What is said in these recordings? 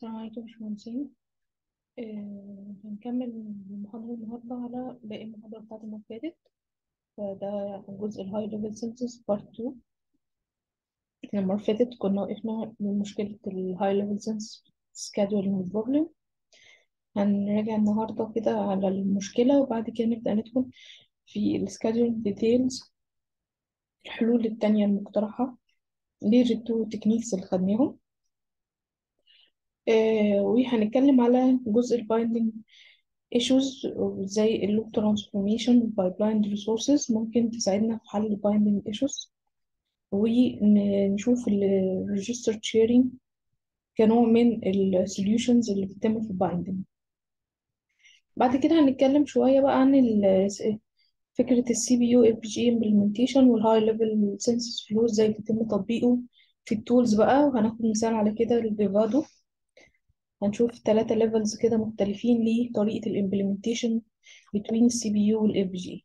السلام عليكم يا باشمهندسين آه، هنكمل المحاضرة النهاردة على باقي المحاضرة بتاعت المرة اللي فاتت فده جزء الهاي ليفل سنسز بارت 2 احنا المرة اللي فاتت كنا وقفنا من مشكلة الهاي ليفل سنس سكادولينج بروبلم هنراجع النهاردة كده على المشكلة وبعد كده نبدأ ندخل في السكادولينج ديتيلز الحلول التانية المقترحة للتو تكنيكس اللي خدناهم آه، وهنتكلم على جزء البايندينج ايشوز زي اللوب ترانسفورميشن والبايبلاين ريسورسز ممكن تساعدنا في حل البايندينج ايشوز ونشوف الريجستر شيرنج كنوع من السوليوشنز اللي بتتم في البايندينج بعد كده هنتكلم شوية بقى عن ال- فكرة السي بي يو اف بي جي امبلمنتيشن والهاي ليفل سنسس فلو ازاي بيتم تطبيقه في التولز بقى وهناخد مثال على كده الفيفادو هنشوف ثلاثة ليفلز كده مختلفين لطريقة الامبلمنتيشن between السي بي يو والاف بي جي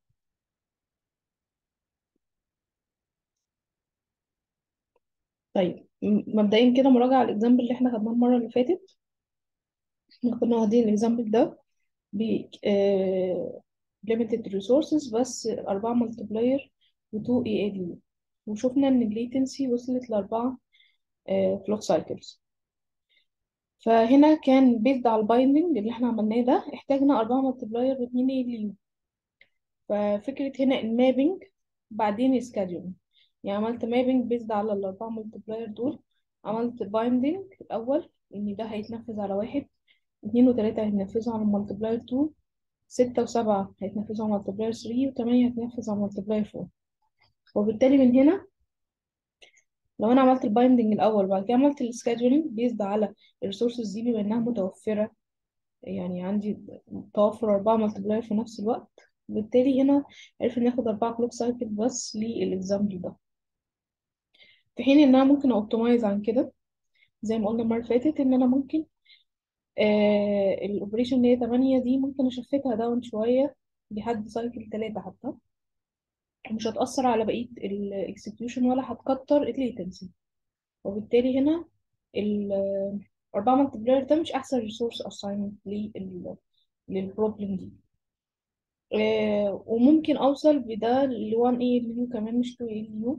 طيب م- مبدئيا كده مراجعة على الاكزامبل اللي احنا خدناه المرة اللي فاتت احنا كنا واخدين الاكزامبل ده ب آه، limited resources بس أربعة multiplier و 2 ALU وشفنا إن الليتنسي وصلت لأربعة كلوك سايكلز فهنا كان بيزد على البايندنج اللي احنا عملناه ده احتاجنا أربعة multiplier و 2 ALU ففكرة هنا المابنج بعدين سكادجولينج يعني عملت مابنج بيزد على الأربعة ملتبلاير دول عملت بايندنج الأول إن ده هيتنفذ على واحد اتنين وتلاتة هيتنفذوا على الملتبلاير تو ستة وسبعة هيتنفذوا على الملتبلاير ثري وتمانية هيتنفذ على الملتبلاير فور وبالتالي من هنا لو أنا عملت البايندنج الأول وبعد كده عملت السكادجولينج بيزد على الريسورسز دي بما إنها متوفرة يعني عندي توفر أربعة ملتبلاير في نفس الوقت بالتالي هنا عرفنا ناخد أربعة كلوك سايكل بس للإكزامبل ده في حين إن أنا ممكن أوبتمايز عن كده زي ما قلنا المرة اللي فاتت إن أنا ممكن آه الأوبريشن اللي هي تمانية دي ممكن أشفتها داون شوية لحد سايكل تلاتة حتى مش هتأثر على بقية الإكسكيوشن ولا هتكتر الليتنسي وبالتالي هنا الأربعة مالتبلاير ده مش أحسن ريسورس أساينمنت للبروبلم دي آه وممكن أوصل بده ل 1 اي ال يو كمان مش 2 اي ال يو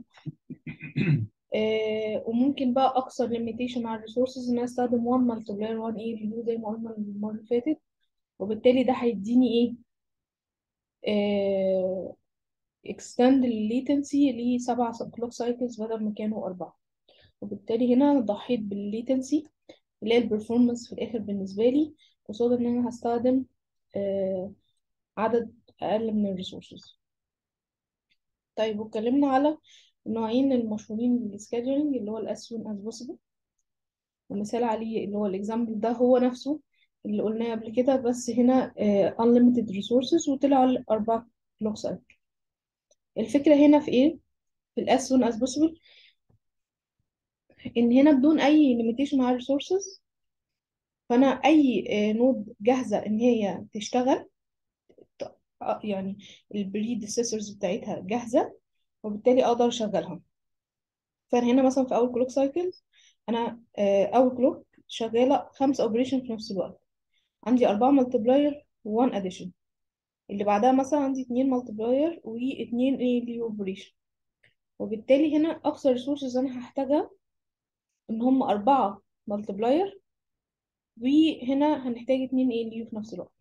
آه وممكن بقى أكثر ليميتيشن على الريسورسز إن أنا أستخدم 1 مالتبلاير 1 اي ال يو زي ما قلنا المرة اللي فاتت وبالتالي ده هيديني إيه آه extend ال latency لسبع كلوك سايكلز بدل ما كانوا أربعة وبالتالي هنا ضحيت بالليتنسي اللي هي البرفورمانس في الآخر بالنسبة لي قصاد إن أنا هستخدم آه عدد أقل من الريسورسز طيب واتكلمنا على النوعين المشهورين للسكادجولينج اللي هو as soon as possible ومثال عليه اللي هو الإكزامبل ده هو نفسه اللي قلناه قبل كده بس هنا آه unlimited resources وطلع أربع كلوك سايكل الفكرة هنا في إيه؟ في ال as soon as possible إن هنا بدون أي limitation على الريسورسز فأنا أي نود جاهزة إن هي تشتغل آه، يعني البريديسيسورز بتاعتها جاهزة وبالتالي أقدر أشغلها فأنا هنا مثلا في أول كلوك سايكل أنا آه، أول كلوك شغالة خمس أوبريشن في نفس الوقت عندي أربعة ملتبلاير وان أديشن اللي بعدها مثلا عندي اتنين ملتبلاير واتنين ايه اوبريشن وبالتالي هنا أقصى ريسورسز أنا هحتاجها إن هم أربعة ملتبلاير وهنا هنحتاج اتنين ايه في نفس الوقت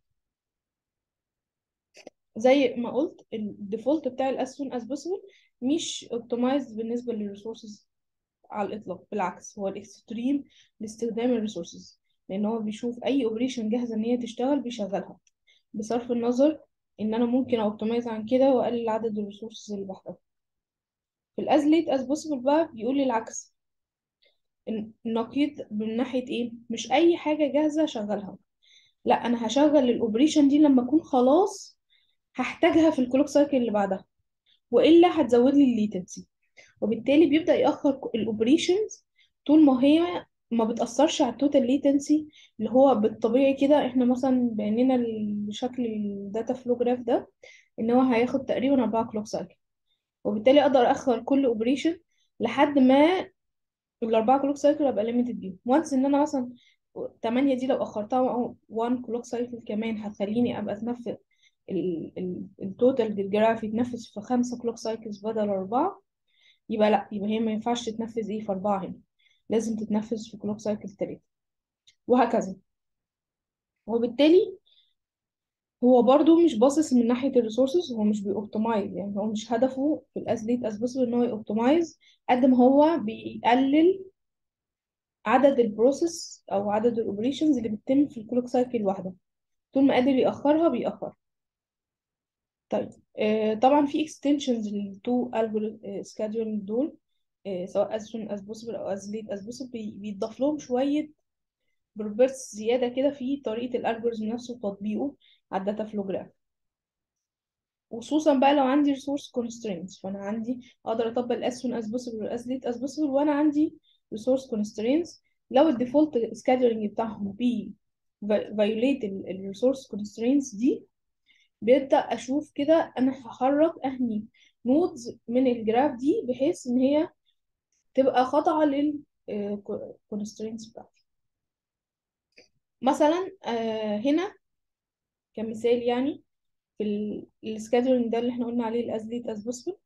زي ما قلت الديفولت بتاع الاس soon as possible مش اوبتمايزد بالنسبة للريسورسز على الإطلاق بالعكس هو الإكستريم لاستخدام الريسورسز لأن هو بيشوف أي أوبريشن جاهزة إن هي تشتغل بيشغلها بصرف النظر إن أنا ممكن أوبتمايز عن كده وأقلل عدد الريسورسز اللي بحتاجها في الأز ليت أز بوسيبل بقى بيقول لي العكس الن- النقيض من ناحية إيه مش أي حاجة جاهزة أشغلها لا أنا هشغل الأوبريشن دي لما أكون خلاص هحتاجها في الكلوك سايكل اللي بعدها وإلا هتزود لي الليتنسي وبالتالي بيبدأ يأخر الأوبريشنز طول ما هي ما بتأثرش على التوتال ليتنسي اللي هو بالطبيعي كده احنا مثلا بعنينا لشكل الداتا فلو جراف ده ان هو هياخد تقريبا 4 كلوك سايكل وبالتالي اقدر اخر كل اوبريشن لحد ما الاربعه كلوك سايكل ابقى ليميتد بيهم وانس ان انا مثلا 8 دي لو اخرتها 1 كلوك سايكل كمان هتخليني ابقى اتنفذ التوتال جراف يتنفذ في 5 كلوك سايكلز بدل 4 يبقى لا يبقى هي ما ينفعش تتنفذ ايه في 4 هنا لازم تتنفذ في كلوك سايكل 3 وهكذا وبالتالي هو برضو مش باصص من ناحية الريسورسز هو مش بيوبتمايز يعني هو مش هدفه في الأزليت أسبوسبل إن هو يوبتمايز قد ما هو بيقلل عدد البروسيس أو عدد الأوبريشنز اللي بتتم في الكلوك سايكل الواحدة طول ما قادر يأخرها بيأخر طيب آه طبعا في اكستنشنز للتو الجوريثم سكادول دول آه سواء as soon as possible أو as late as possible بي- بيتضاف لهم شوية بروبرتس زيادة كده في طريقة الالجوريزم نفسه وتطبيقه على الداتا فلو جراف وخصوصا بقى لو عندي resource constraints فانا عندي اقدر اطبق ال as soon as possible وال as late as possible وانا عندي resource constraints لو الديفولت scheduling بتاعهم بي violate ال ال resource constraints دي بيبدأ اشوف كده انا هحرك اهني نودز من الجراف دي بحيث ان هي تبقى خاضعة لل آه، constraints بتاعتي مثلا آه، هنا كمثال يعني في السكادولينج ده اللي احنا قلنا عليه الأز ليت أز بوسبل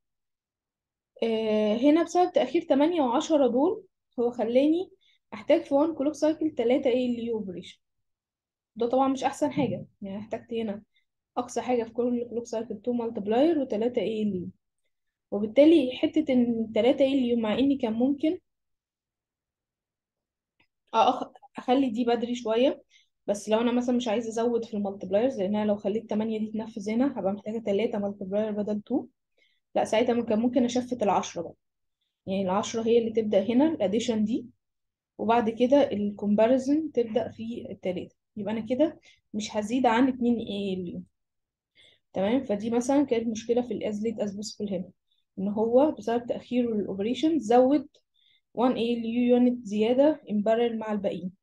هنا بسبب تأخير 8 و10 دول هو خلاني أحتاج في 1 كلوك سايكل 3 ايه اللي اوبريشن ده طبعا مش أحسن حاجة يعني احتجت هنا أقصى حاجة في كل كلوك سايكل 2 مالتبلاير و3 ايه اللي وبالتالي حتة إن 3 ايه اللي مع إني كان ممكن أخ... أخلي دي بدري شوية بس لو أنا مثلا مش عايزة أزود في المالتبلايرز لأن أنا لو خليت 8 دي تنفذ هنا هبقى محتاجة 3 مالتبلاير بدل 2 لا ساعتها ممكن ممكن اشفت العشرة بقى يعني العشرة هي اللي تبدأ هنا الاديشن دي وبعد كده الكومباريزن تبدأ في التلاتة يبقى انا كده مش هزيد عن اتنين ايه اللي تمام فدي مثلا كانت مشكلة في الازليت از بوسبل هنا ان هو بسبب تأخير الاوبريشن زود 1 ايه اليو يونت زيادة امبارل مع الباقيين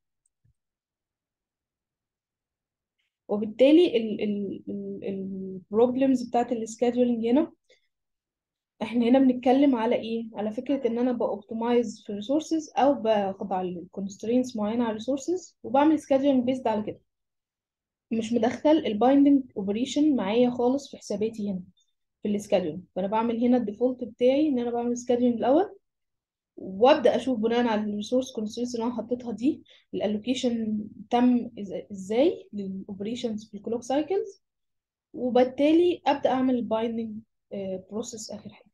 وبالتالي البروبلمز بتاعت السكادولينج هنا احنا هنا بنتكلم على ايه على فكره ان انا باوبتمايز في الريسورسز او بخضع للكونسترينتس معينه على الريسورسز وبعمل سكادجولينج بيزد على كده مش مدخل البايندنج اوبريشن معايا خالص في حساباتي هنا في السكادجولينج فانا بعمل هنا الديفولت بتاعي ان انا بعمل سكادجولينج الاول وابدا اشوف بناء على الريسورس كونسترينتس اللي انا حطيتها دي الالوكيشن تم إز- ازاي للاوبريشنز في الكلوك سايكلز وبالتالي ابدا اعمل البايندنج بروسيس اخر حاجه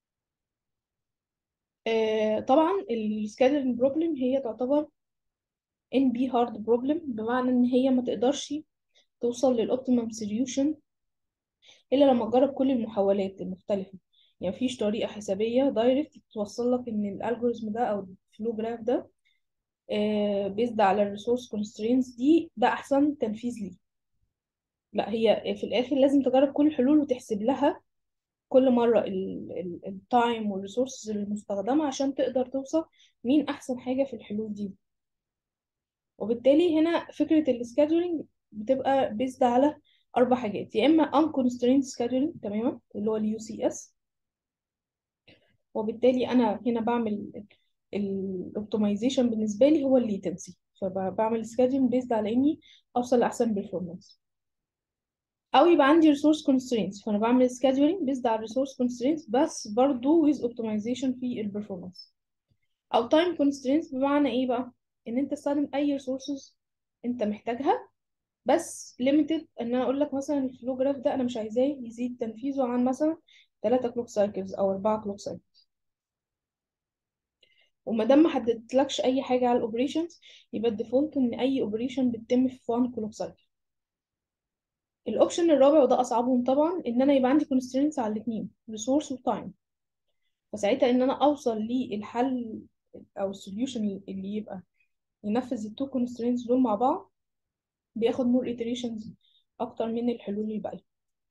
آه، طبعا السكادولينج بروبلم هي تعتبر ان بي هارد بروبلم بمعنى ان هي ما تقدرش توصل للاوبتيمم سوليوشن الا لما تجرب كل المحاولات المختلفه يعني مفيش طريقه حسابيه دايركت توصل لك ان الالجوريزم ده او الفلو جراف ده بيزد على الريسورس كونسترينز دي ده احسن تنفيذ ليه لا هي في الاخر لازم تجرب كل الحلول وتحسب لها كل مرة التايم والريسورسز المستخدمة عشان تقدر توصل مين أحسن حاجة في الحلول دي وبالتالي هنا فكرة السكادولينج بتبقى بيزد على أربع حاجات يا إما unconstrained scheduling تماما اللي هو اليو سي اس وبالتالي أنا هنا بعمل الاوبتمايزيشن بالنسبة لي هو الليتنسي فبعمل سكادولينج بيزد على إني أوصل لأحسن بيرفورمانس او يبقى عندي resource constraints فانا بعمل scheduling based على resource constraints بس برضو with optimization في البرفورمانس او time constraints بمعنى ايه بقى ان انت تستخدم اي resources انت محتاجها بس limited ان انا اقول لك مثلا الفلو جراف ده انا مش عايزاه يزيد تنفيذه عن مثلا 3 كلوك سايكلز او 4 كلوك سايكلز وما دام ما حددتلكش اي حاجه على الاوبريشنز يبقى الديفولت ان اي اوبريشن بتتم في 1 كلوك سايكل الاوبشن الرابع وده اصعبهم طبعا ان انا يبقى عندي constraints على الاثنين resource وتايم فساعتها ان انا اوصل للحل او السوليوشن اللي يبقى ينفذ التو constraints دول مع بعض بياخد more iterations اكتر من الحلول الباقيه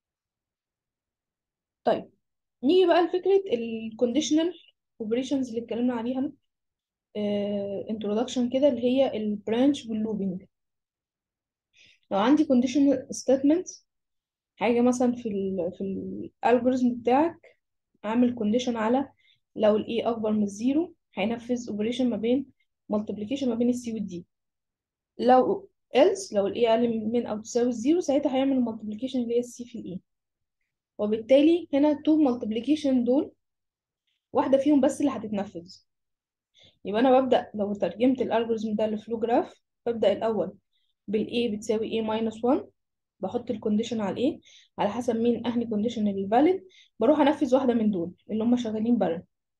طيب نيجي بقى لفكره الكونديشنال اوبريشنز اللي اتكلمنا عليها انترودكشن كده اللي هي البرانش واللوبينج لو عندي conditional statement حاجه مثلا في ال في الالجوريزم بتاعك عامل كونديشن على لو الاي اكبر من الزيرو هينفذ اوبريشن ما بين مالتيبليكيشن ما بين السي والدي لو else لو ال A أقل من أو تساوي الزيرو ساعتها هيعمل المالتيبليكيشن اللي هي السي في ال E وبالتالي هنا التو مالتيبليكيشن دول واحدة فيهم بس اللي هتتنفذ يبقى أنا ببدأ لو ترجمت الألجوريزم ده لفلو جراف ببدأ الأول بال A بتساوي A minus 1 بحط الكونديشن على ال A على حسب مين أهني كونديشن اللي فاليد بروح أنفذ واحدة من دول اللي هم شغالين بارل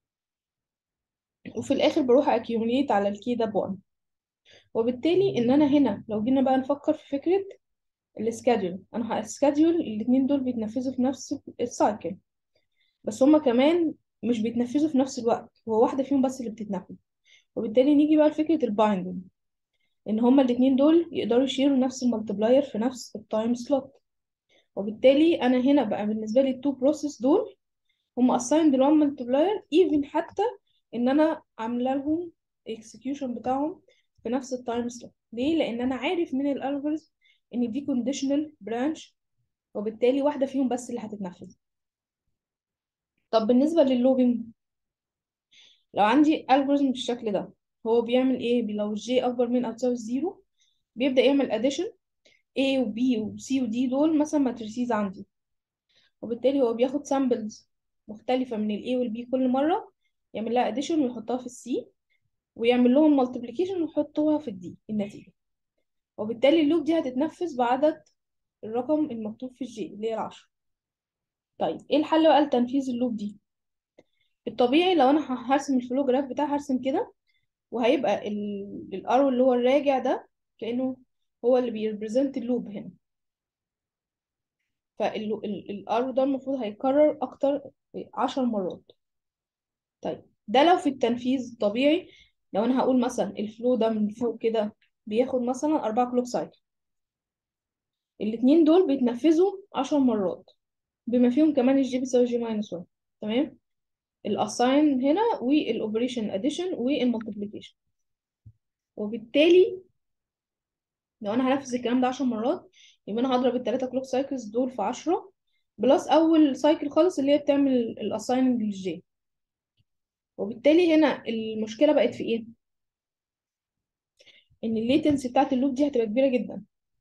وفي الآخر بروح أكيوميليت على الكي ده بوان وبالتالي إن أنا هنا لو جينا بقى نفكر في فكرة السكادول أنا هسكادول الاتنين دول بيتنفذوا في نفس السايكل بس هما كمان مش بيتنفذوا في نفس الوقت هو واحدة فيهم بس اللي بتتنفذ وبالتالي نيجي بقى لفكرة البايندنج ان هما الاتنين دول يقدروا يشيروا نفس المالتبلاير في نفس التايم سلوت وبالتالي انا هنا بقى بالنسبة لي التو بروسيس دول هما assigned لون مالتبلاير even حتى ان انا عامله لهم execution بتاعهم في نفس التايم سلوت ليه لان انا عارف من الالجوريزم ان دي conditional branch وبالتالي واحدة فيهم بس اللي هتتنفذ طب بالنسبة لللوبينج لو عندي الجوريزم بالشكل ده هو بيعمل ايه لو الجي اكبر من او تساوي الزيرو بيبدأ يعمل addition A و B و C و D دول مثلا ماتريسيز عندي وبالتالي هو بياخد samples مختلفة من ال A وال B كل مرة يعمل لها addition ويحطها في ال C ويعمل لهم multiplication ويحطوها في ال D النتيجة وبالتالي اللوب دي هتتنفذ بعدد الرقم المكتوب في الجي اللي هي العشرة طيب ايه الحل بقى لتنفيذ اللوب دي الطبيعي لو انا هرسم الفلو جراف بتاعي هرسم كده وهيبقى الارو اللي هو الراجع ده كأنه هو اللي بيريبريزنت اللوب هنا فالارو ده المفروض هيتكرر اكتر عشر مرات طيب ده لو في التنفيذ طبيعي لو انا هقول مثلا الفلو ده من فوق كده بياخد مثلا أربعة كلوك سايكل الاتنين دول بيتنفذوا عشر مرات بما فيهم كمان الجي بيساوي جي ماينس 1 تمام الاساين هنا والاوبريشن اديشن والمالتيبليكيشن وبالتالي لو انا هنفذ الكلام ده 10 مرات يبقى انا هضرب الثلاثه كلوك سايكلز دول في 10 بلس اول سايكل خالص اللي هي بتعمل الاسايننج للجي وبالتالي هنا المشكله بقت في ايه ان الليتنسي بتاعت اللوب دي هتبقى كبيره جدا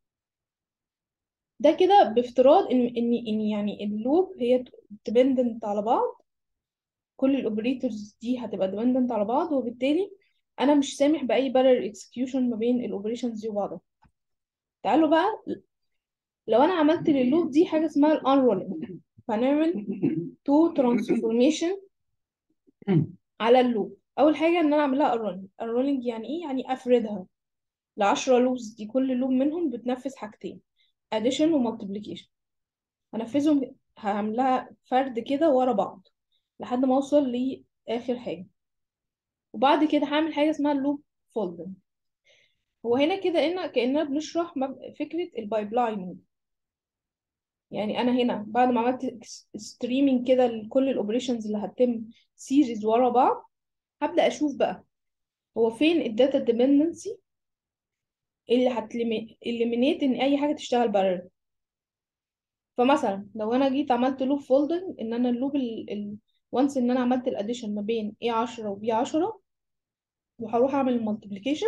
ده كده بافتراض ان ان ان يعني اللوب هي ديبندنت على بعض كل الاوبريتورز دي هتبقى ديبندنت على بعض وبالتالي انا مش سامح باي بارل اكسكيوشن ما بين الاوبريشنز دي وبعضها تعالوا بقى لو انا عملت لللوب دي حاجه اسمها الانرولينج فهنعمل تو ترانسفورميشن على اللوب اول حاجه ان انا اعملها انرولينج انرولينج يعني ايه يعني افردها ل 10 لوبس دي كل لوب منهم بتنفذ حاجتين addition ومالتيبليكيشن هنفذهم هعملها فرد كده ورا بعض لحد ما اوصل لاخر حاجه وبعد كده هعمل حاجه اسمها اللوب فولدنج هو هنا كده إن كأننا بنشرح مب- فكرة البايبلايننج يعني أنا هنا بعد ما عملت ستريمينج كده لكل الأوبريشنز اللي هتتم سيريز ورا بعض هبدأ أشوف بقى هو فين الداتا ديبندنسي اللي هتليمينيت إن أي حاجة تشتغل بارل فمثلا لو أنا جيت عملت لوب فولدنج إن أنا اللوب ال ال وانس إن أنا عملت الأديشن ما بين A10 و B10 وهروح أعمل المالتيبليكيشن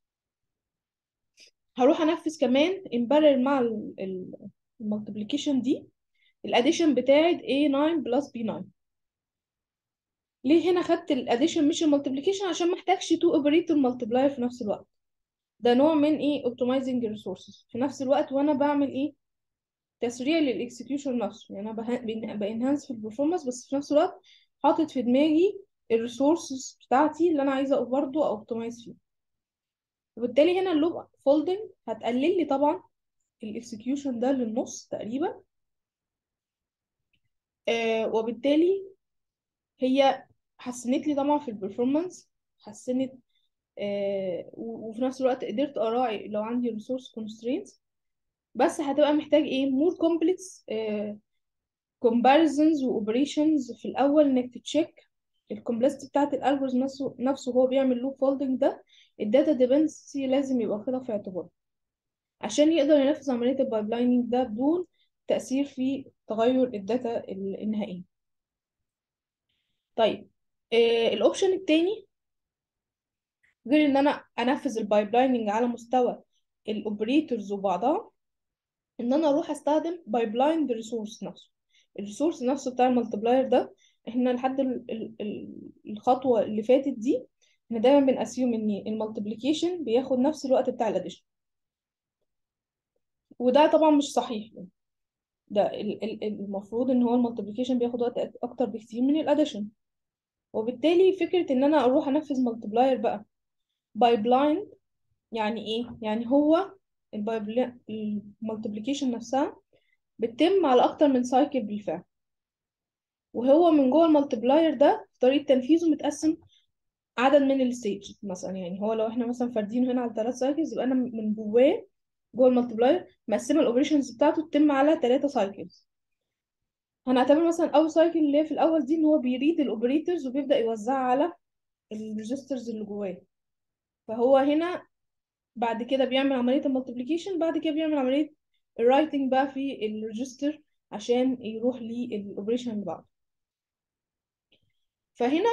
هروح انفذ كمان امبارل مع المالتيبليكيشن دي الاديشن بتاعت A9 بلس B9 ليه هنا خدت الاديشن مش المالتيبليكيشن عشان محتاجش تو اوبريتور مالتيبلاير في نفس الوقت ده نوع من ايه اوبتمايزنج ريسورسز في نفس الوقت وانا بعمل ايه تسريع للاكسكيوشن نفسه يعني انا بانهانس في البرفورمانس بس في نفس الوقت حاطط في دماغي الريسورسز بتاعتي اللي انا عايزه برضه اوبتمايز فيه وبالتالي هنا اللوب فولدنج هتقلل لي طبعا الاكسكيوشن ده للنص تقريبا آه وبالتالي هي حسنت لي طبعا في البرفورمانس حسنت آه وفي نفس الوقت قدرت اراعي لو عندي ريسورس constraints بس هتبقى محتاج ايه مور كومبلكس comparisons واوبريشنز في الاول انك تتشيك الكومبلكسيتي بتاعت الالجوريزم نفسه نفسه هو بيعمل لوب فولدنج ده الداتا ديبندنسي لازم يبقى واخدها في اعتباره عشان يقدر ينفذ عملية البايبلايننج ده بدون تأثير في تغير الداتا النهائية طيب آه الأوبشن التاني غير إن أنا أنفذ البايبلايننج على مستوى الاوبريتورز وبعضها ان انا اروح استخدم بايبلاين الريسورس نفسه الريسورس نفسه بتاع المالتبلاير ده احنا لحد ال ال ال الخطوه اللي فاتت دي احنا دايما بنأسيوم ان المالتيبليكيشن بياخد نفس الوقت بتاع الاديشن وده طبعا مش صحيح ده ال- ال- المفروض ان هو المالتيبليكيشن بياخد وقت أك- اكتر بكتير من الاديشن وبالتالي فكره ان انا اروح انفذ مالتبلاير بقى بايبلاين يعني ايه يعني هو المالتيبليكيشن نفسها بتتم على اكتر من سايكل بالفعل وهو من جوه المالتبلاير ده طريقه تنفيذه متقسم عدد من الستيج مثلا يعني هو لو احنا مثلا فاردينه هنا على ثلاث سايكلز يبقى انا من جواه جوه المالتبلاير مقسمه الاوبريشنز بتاعته تتم على ثلاثه سايكلز هنعتبر مثلا اول سايكل اللي هي في الاول دي ان هو بيريد الاوبريتورز وبيبدا يوزعها على الريجسترز اللي جواه فهو هنا بعد كده بيعمل عمليه المالتيبليكيشن بعد كده بيعمل عمليه الرايتنج بقى في الريجستر عشان يروح للاوبريشن اللي بعده فهنا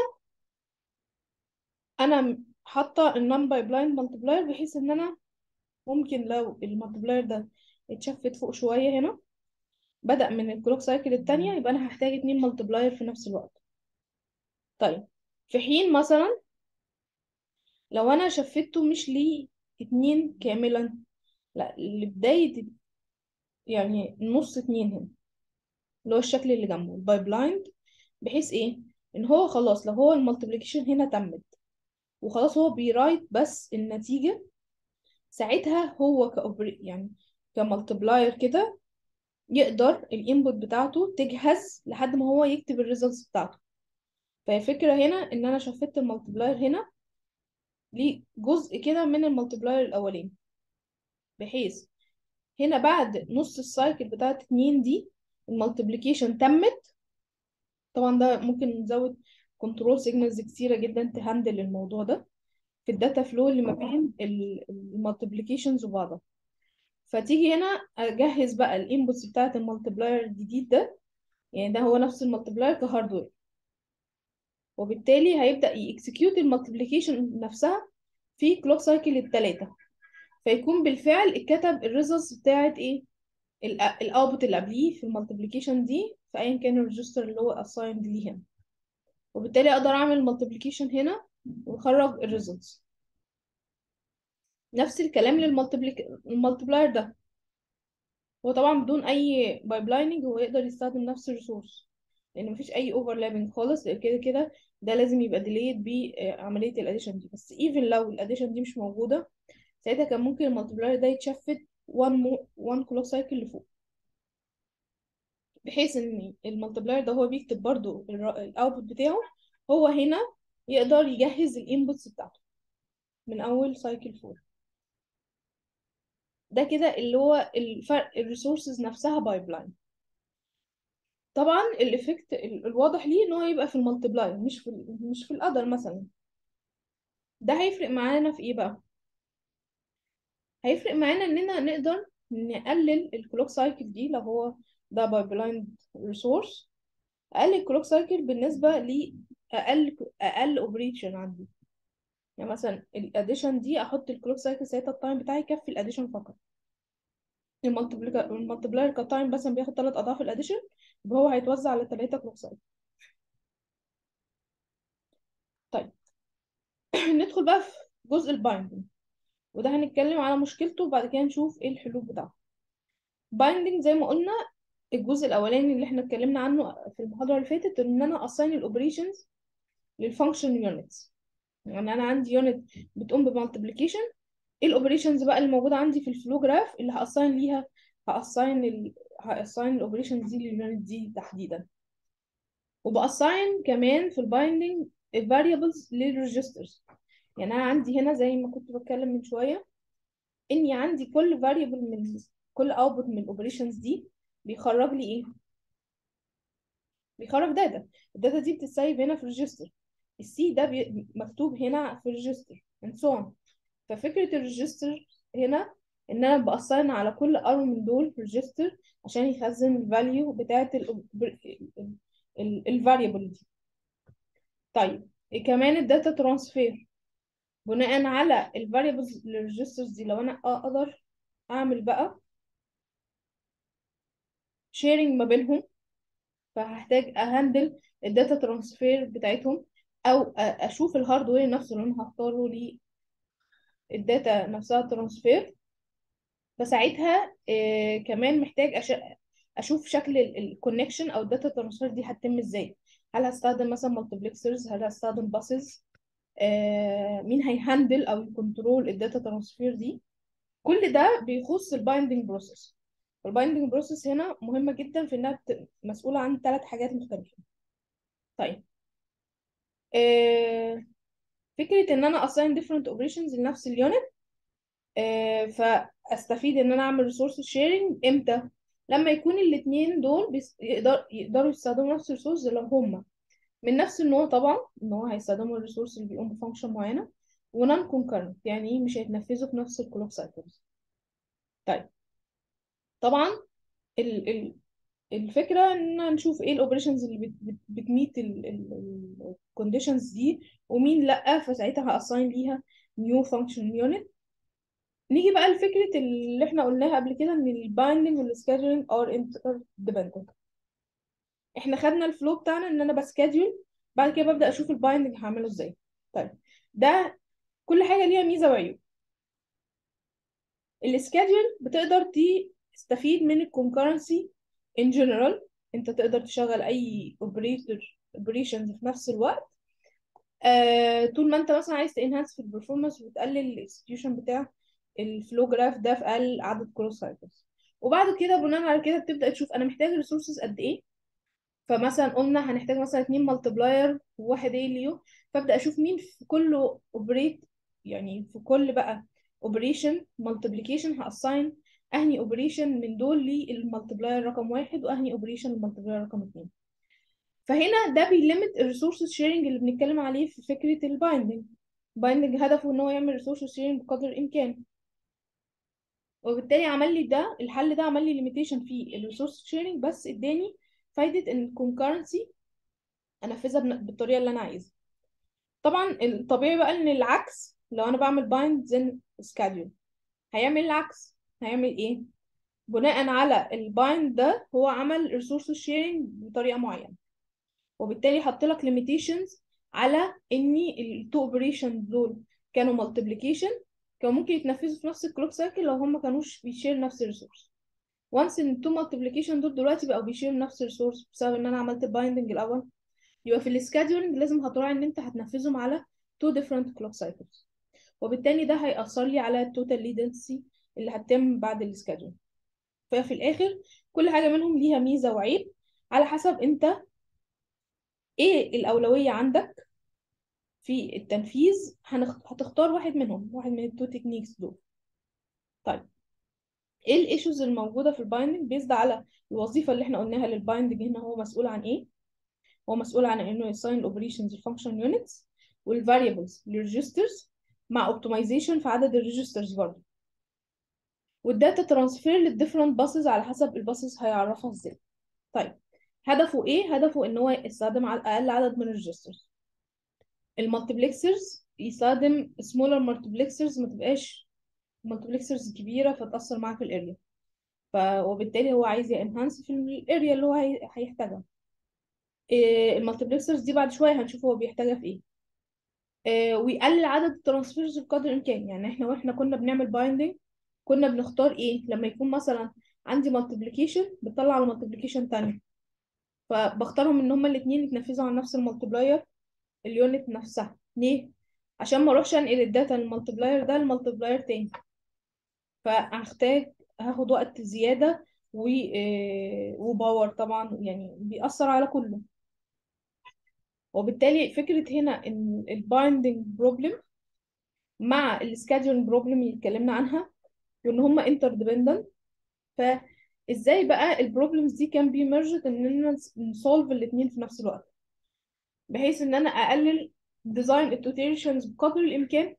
انا حاطه النون بايبلاين مالتيبلاير بحيث ان انا ممكن لو المالتيبلاير ده اتشفت فوق شويه هنا بدأ من الكلوك سايكل التانية يبقى انا هحتاج اتنين مالتيبلاير في نفس الوقت طيب في حين مثلا لو انا شفته مش ليه اتنين كاملا لا لبداية يعني نص اتنين هنا اللي هو الشكل اللي جنبه البايبلاين بحيث ايه ان هو خلاص لو هو المالتيبليكيشن هنا تمت وخلاص هو بيرايت بس النتيجة ساعتها هو كأوبري يعني كمالتيبلاير كده يقدر الانبوت بتاعته تجهز لحد ما هو يكتب الريزلتس بتاعته فهي فكرة هنا ان انا شفت المالتيبلاير هنا ليه جزء كده من المالتيبلاير الاولاني بحيث هنا بعد نص السايكل بتاعت اتنين دي المالتيبليكيشن تمت طبعا ده ممكن نزود كنترول سيجنالز كتيرة جدا تهندل الموضوع ده في الداتا فلو اللي ما بين المالتيبليكيشنز وبعضها فتيجي هنا اجهز بقى الانبوتس بتاعت المالتيبلاير الجديد ده يعني ده هو نفس المالتيبلاير كهاردوير وبالتالي هيبدأ يكسكيوت المالتيبليكيشن نفسها في كلوك سايكل التلاتة فيكون بالفعل اتكتب الريزلتس بتاعت ايه الاوتبوت اللي قبليه في المالتيبليكيشن دي في ايا كان الريجستر اللي هو assigned ليه هنا وبالتالي اقدر اعمل مالتيبليكيشن هنا واخرج الريزلتس نفس الكلام للمالتيبلاير ده هو طبعا بدون اي بايبلايننج هو يقدر يستخدم نفس الريسورس لان مفيش اي اوفرلابنج خالص كده كده ده لازم يبقى ديليد بعمليه الاديشن دي بس ايفن لو الاديشن دي مش موجوده ساعتها كان ممكن المالتيبلاير ده يتشفت 1 مو 1 كلوك سايكل لفوق بحيث ان المالتيبلاير ده هو بيكتب برضو الاوتبوت بتاعه هو هنا يقدر يجهز الانبوتس بتاعته من اول سايكل 4 ده كده اللي هو الفرق الريسورسز نفسها بايبلاين طبعا الايفكت الواضح ليه ان هو يبقى في المالتيبلاير مش في ال مش في الادر مثلا ده هيفرق معانا في ايه بقى هيفرق معانا اننا نقدر نقلل الكلوك سايكل دي لو هو ده بايبلاين ريسورس اقلل الكلوك سايكل بالنسبه لاقل اقل اوبريشن عندي يعني مثلا الاديشن دي احط الكلوك سايكل ساعتها التايم بتاعي يكفي الاديشن فقط المالتيبلاير كتايم مثلا بياخد ثلاث اضعاف الاديشن يبقى هو هيتوزع على ثلاثه كلوك سايكل طيب ندخل بقى في جزء البايندنج وده هنتكلم على مشكلته وبعد كده نشوف ايه الحلول بتاعته بايندنج زي ما قلنا الجزء الاولاني اللي احنا اتكلمنا عنه في المحاضره اللي فاتت ان انا اساين الاوبريشنز للفانكشن يونتس يعني انا عندي يونت بتقوم بمالتيبليكيشن ايه الاوبريشنز بقى اللي موجوده عندي في الفلو جراف اللي هاساين ليها هاساين ال... هاساين الاوبريشنز دي لليونت دي تحديدا وباساين كمان في البايندنج الفاريبلز للريجسترز يعني انا عندي هنا زي ما كنت بتكلم من شويه اني عندي كل فاريبل من كل اوتبوت من الاوبريشنز دي بيخرج لي ايه بيخرج داتا الداتا دي بتتسيب هنا في الريجستر السي ده بي... مكتوب هنا في الريجستر and so on ففكره الريجستر هنا ان انا بأصين على كل ارو من دول في الريجستر عشان يخزن الفاليو بتاعت الفاريبل دي طيب كمان الداتا ترانسفير بناء على الفاريبلز للريجسترز دي لو انا اقدر اعمل بقى شيرنج ما بينهم فهحتاج اهندل الداتا ترانسفير بتاعتهم او أ- اشوف الهاردوير نفسه اللي انا هختاره للداتا نفسها ترانسفير فساعتها آه كمان محتاج أش... اشوف شكل الكونكشن او الداتا ترانسفير دي هتتم ازاي هل هستخدم مثلا مالتيبلكسرز هل هستخدم باسز آه مين هيهندل او يكنترول الداتا ترانسفير دي كل ده بيخص البايندنج بروسيس البايندنج بروسيس هنا مهمة جدا في انها بت... مسؤولة عن ثلاث حاجات مختلفة طيب آه فكرة ان انا assign different operations لنفس اليونت آه فاستفيد ان انا اعمل resource sharing امتى لما يكون الاثنين دول بيس... يقدر... يقدروا يستخدموا نفس الريسورس لو هما من نفس النوع طبعا ان هو هيستخدموا الريسورس اللي بيقوم بفانكشن معينة ونون كونكرنت يعني إيه؟ مش هيتنفذوا في نفس الكلوك سايكلز طيب طبعا ال... ال... الفكرة ان نشوف ايه الاوبريشنز اللي بت... بت... بتميت الكونديشنز دي ومين لا فساعتها هاساين ليها نيو فانكشن يونت نيجي بقى لفكرة اللي احنا قلناها قبل كده ان البايندنج والسكادجولينج ار انتر ديبندنت احنا خدنا الفلو بتاعنا ان انا بسكادجول بعد كده ببدأ اشوف البايندنج هعمله ازاي طيب ده كل حاجة ليها ميزة وعيوب السكادجول بتقدر تستفيد من الكونكرنسي in general انت تقدر تشغل اي اوبريتور اوبريشنز في نفس الوقت آه طول ما انت مثلا عايز تنهانس في البرفورمانس وتقلل الاكسكيوشن بتاع الفلو جراف ده في اقل عدد كروس سايكلز وبعد كده بناء على كده بتبدا تشوف انا محتاج ريسورسز قد ايه فمثلا قلنا هنحتاج مثلا اتنين مالتبلاير وواحد اليو فابدا اشوف مين في كل اوبريت يعني في كل بقى اوبريشن مالتيبليكيشن هاساين اهني اوبريشن من دول للمالتبلاير رقم واحد واهني اوبريشن للمالتبلاير رقم اتنين فهنا ده بيليمت الريسورسز شيرنج اللي بنتكلم عليه في فكره البايندنج بايندنج هدفه ان هو يعمل ريسورسز شيرنج بقدر الامكان وبالتالي عمل لي ده الحل ده عمل لي ليميتيشن في الريسورس شيرنج بس اداني فايده ان الكونكرنسي انفذها بن- بالطريقه اللي انا عايزها طبعا الطبيعي بقى ان العكس لو انا بعمل بايند زين سكادول هيعمل العكس هيعمل ايه بناء على البايند ده هو عمل ريسورس شيرنج بطريقه معينه وبالتالي حط لك ليميتيشنز على ان التو اوبريشن دول كانوا مالتيبليكيشن كانوا ممكن يتنفذوا في نفس الكلوك سايكل لو هم ما كانوش بيشير نفس الريسورس وانس ان التو مالتيبليكيشن دول دلوقتي بقوا بيشير نفس الريسورس بسبب ان انا عملت بايندنج الاول يبقى في السكادولينج لازم هتراعي ان انت هتنفذهم على تو different كلوك سايكلز وبالتالي ده هيأثر لي على التوتال ليدنسي اللي هتتم بعد السكادول ففي الاخر كل حاجه منهم ليها ميزه وعيب على حسب انت ايه الاولويه عندك في التنفيذ هنخ... هتختار واحد منهم واحد من التو تكنيكس دول طيب ايه الايشوز الموجوده في البايندنج بيزد على الوظيفه اللي احنا قلناها للبايندنج هنا هو مسؤول عن ايه هو مسؤول عن انه يساين الاوبريشنز الفانكشن يونتس والفاريبلز للريجسترز مع اوبتمايزيشن في عدد الريجسترز برضه والداتا ترانسفير للديفرنت باسز على حسب الباسز هيعرفها ازاي طيب هدفه ايه هدفه ان هو يستخدم على اقل عدد من الريجسترز المالتيبلكسرز يستخدم سمولر مالتيبلكسرز ما تبقاش مالتيبلكسرز كبيره فتاثر معاه في الاريا ف وبالتالي هو عايز ينهانس في الاريا اللي هو هي... هيحتاجها إيه المالتيبلكسرز دي بعد شويه هنشوف هو بيحتاجها في ايه إيه ويقلل عدد الترانسفيرز بقدر الامكان يعني احنا واحنا كنا بنعمل بايندنج كنا بنختار ايه لما يكون مثلا عندي مالتيبليكيشن بتطلع على مالتيبليكيشن تاني فبختارهم ان هما الاثنين يتنفذوا على نفس المالتبلاير اليونت نفسها ليه عشان ما اروحش انقل الداتا من المالتبلاير ده لمالتبلاير تاني فهحتاج هاخد وقت زيادة و آه، وباور طبعا يعني بيأثر على كله وبالتالي فكرة هنا ان البايندنج بروبلم مع السكادجولينج بروبلم اللي اتكلمنا عنها وان هما انتر ديبندنت فازاي بقى البروبلمز دي كان بي ميرجد ان نسولف الاثنين في نفس الوقت بحيث ان انا اقلل ديزاين التوتيشنز بقدر الامكان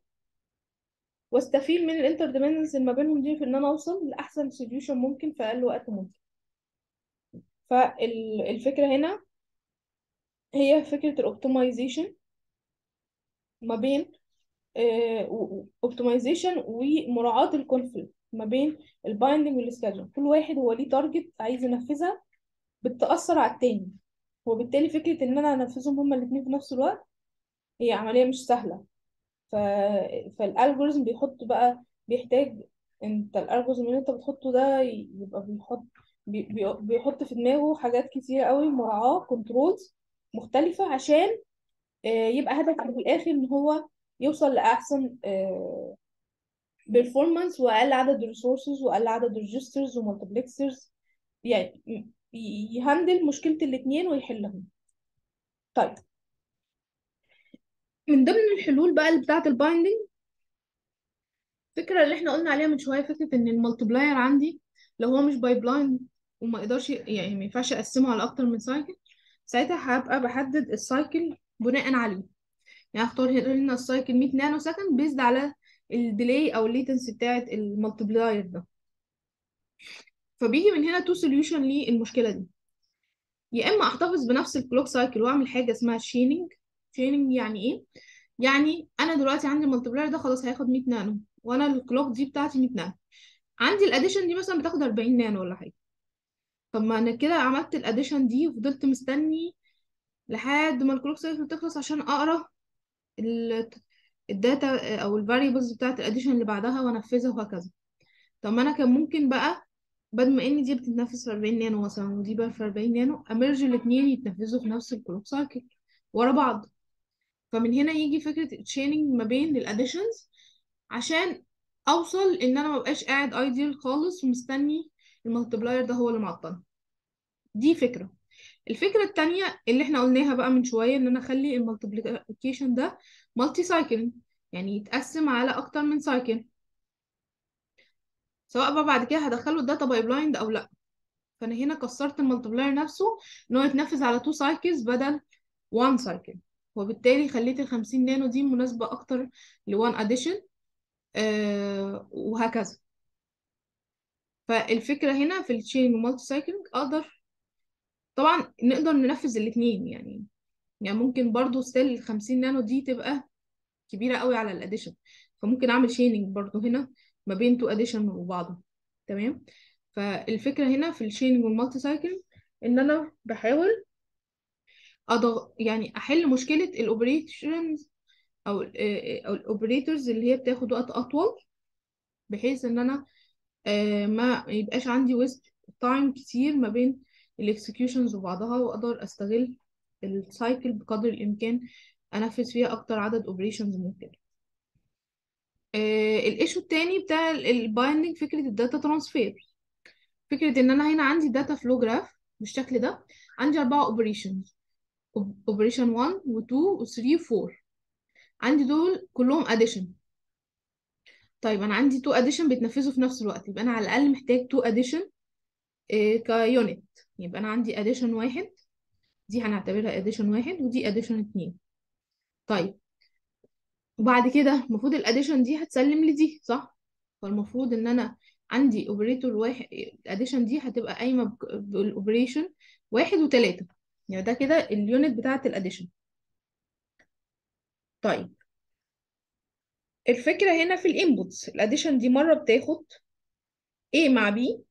واستفيد من الانتر ديبندنس اللي ما بينهم دي في ان انا اوصل لاحسن سوليوشن ممكن في اقل وقت ممكن فالفكره هنا هي فكره الاوبتمايزيشن ما بين اوبتمايزيشن ومراعاه الكونفليكت ما بين البايندنج والسكادجول كل واحد هو ليه تارجت عايز ينفذها بتأثر على التاني وبالتالي فكرة ان انا انفذهم هما الاتنين في نفس الوقت هي عملية مش سهلة ف... فالالجوريزم بيحط بقى بيحتاج انت الالجوريزم اللي انت بتحطه ده يبقى بيحط بي... بي- بيحط في دماغه حاجات كتير قوي مراعاة كنترولز مختلفة عشان آه، يبقى هدفه في الآخر إن هو يوصل لأحسن بيرفورمانس وأقل عدد ريسورسز وأقل عدد ريجسترز ومالتبلكسرز يعني ي- ي- يهندل مشكلة الاتنين ويحلهم طيب من ضمن الحلول بقى اللي بتاعة البايندنج الفكرة اللي احنا قلنا عليها من شوية فكرة ان المالتبلاير عندي لو هو مش باي بلايند وما يقدرش يعني ما ينفعش اقسمه على اكتر من سايكل ساعتها هبقى بحدد السايكل بناء عليه يعني اختار هنا السايكل 100 نانو سكند بيزد على الديلي او الليتنسي بتاعت المالتبلاير ده فبيجي من هنا تو سوليوشن للمشكله دي يا اما احتفظ بنفس الكلوك سايكل واعمل حاجه اسمها شيننج شيننج يعني ايه يعني انا دلوقتي عندي المالتبلاير ده خلاص هياخد 100 نانو وانا الكلوك دي بتاعتي 100 نانو عندي الاديشن دي مثلا بتاخد 40 نانو ولا حاجه طب ما انا كده عملت الاديشن دي وفضلت مستني لحد ما الكلوك سايكل تخلص عشان اقرا ال- الداتا او الفاريبلز بتاعت الاديشن اللي بعدها وانفذها وهكذا طب ما انا كان ممكن بقى بدل ما ان دي بتتنفذ في 40 نانو مثلا ودي بقى في 40 نانو امرج الاثنين يتنفذوا في نفس الكلوك سايكل ورا بعض فمن هنا يجي فكرة التشيننج ما بين الاديشنز عشان اوصل ان انا مبقاش قاعد ايديال خالص ومستني المالتبلاير ده هو اللي معطل دي فكرة الفكرة التانية اللي احنا قلناها بقى من شوية ان انا اخلي المالتيبليكيشن ده مالتي سايكل يعني يتقسم على اكتر من سايكل سواء بقى بعد كده هدخله الداتا باي بلايند او لا فانا هنا كسرت المالتبلاير نفسه ان هو يتنفذ على 2 سايكلز بدل 1 سايكل وبالتالي خليت ال 50 نانو دي مناسبة اكتر ل 1 اديشن آه وهكذا فالفكرة هنا في التشين والمالتي سايكلينج اقدر طبعا نقدر ننفذ الاثنين يعني يعني ممكن برضو ستيل ال 50 نانو دي تبقى كبيرة قوي على الاديشن فممكن اعمل شيننج برضو هنا ما بين تو اديشن وبعضهم تمام فالفكرة هنا في الشيننج والمالتي سايكل ان انا بحاول أضغ... يعني احل مشكلة الاوبريشنز او ال او الاوبريتورز اللي هي بتاخد وقت اطول بحيث ان انا آه، ما يبقاش عندي ويست تايم كتير ما بين الاكسكيوشنز وبعضها واقدر استغل السايكل بقدر الامكان انفذ فيها اكتر عدد اوبريشنز ممكن الايشو التاني بتاع البايندنج فكرة الداتا ترانسفير فكرة ان انا هنا عندي داتا فلو جراف بالشكل ده عندي اربعة اوبريشنز اوبريشن 1 و2 و3 و4 عندي دول كلهم اديشن طيب انا عندي 2 اديشن بيتنفذوا في نفس الوقت يبقى انا على الاقل محتاج 2 اديشن كيونت يبقى انا عندي اديشن واحد دي هنعتبرها اديشن واحد ودي اديشن اتنين طيب وبعد كده المفروض الاديشن دي هتسلم لي دي صح فالمفروض ان انا عندي اوبريتور واحد الاديشن دي هتبقى قايمه بك- بالاوبريشن واحد وتلاتة يعني ده كده اليونت بتاعه الاديشن طيب الفكره هنا في الانبوتس الاديشن دي مره بتاخد A مع B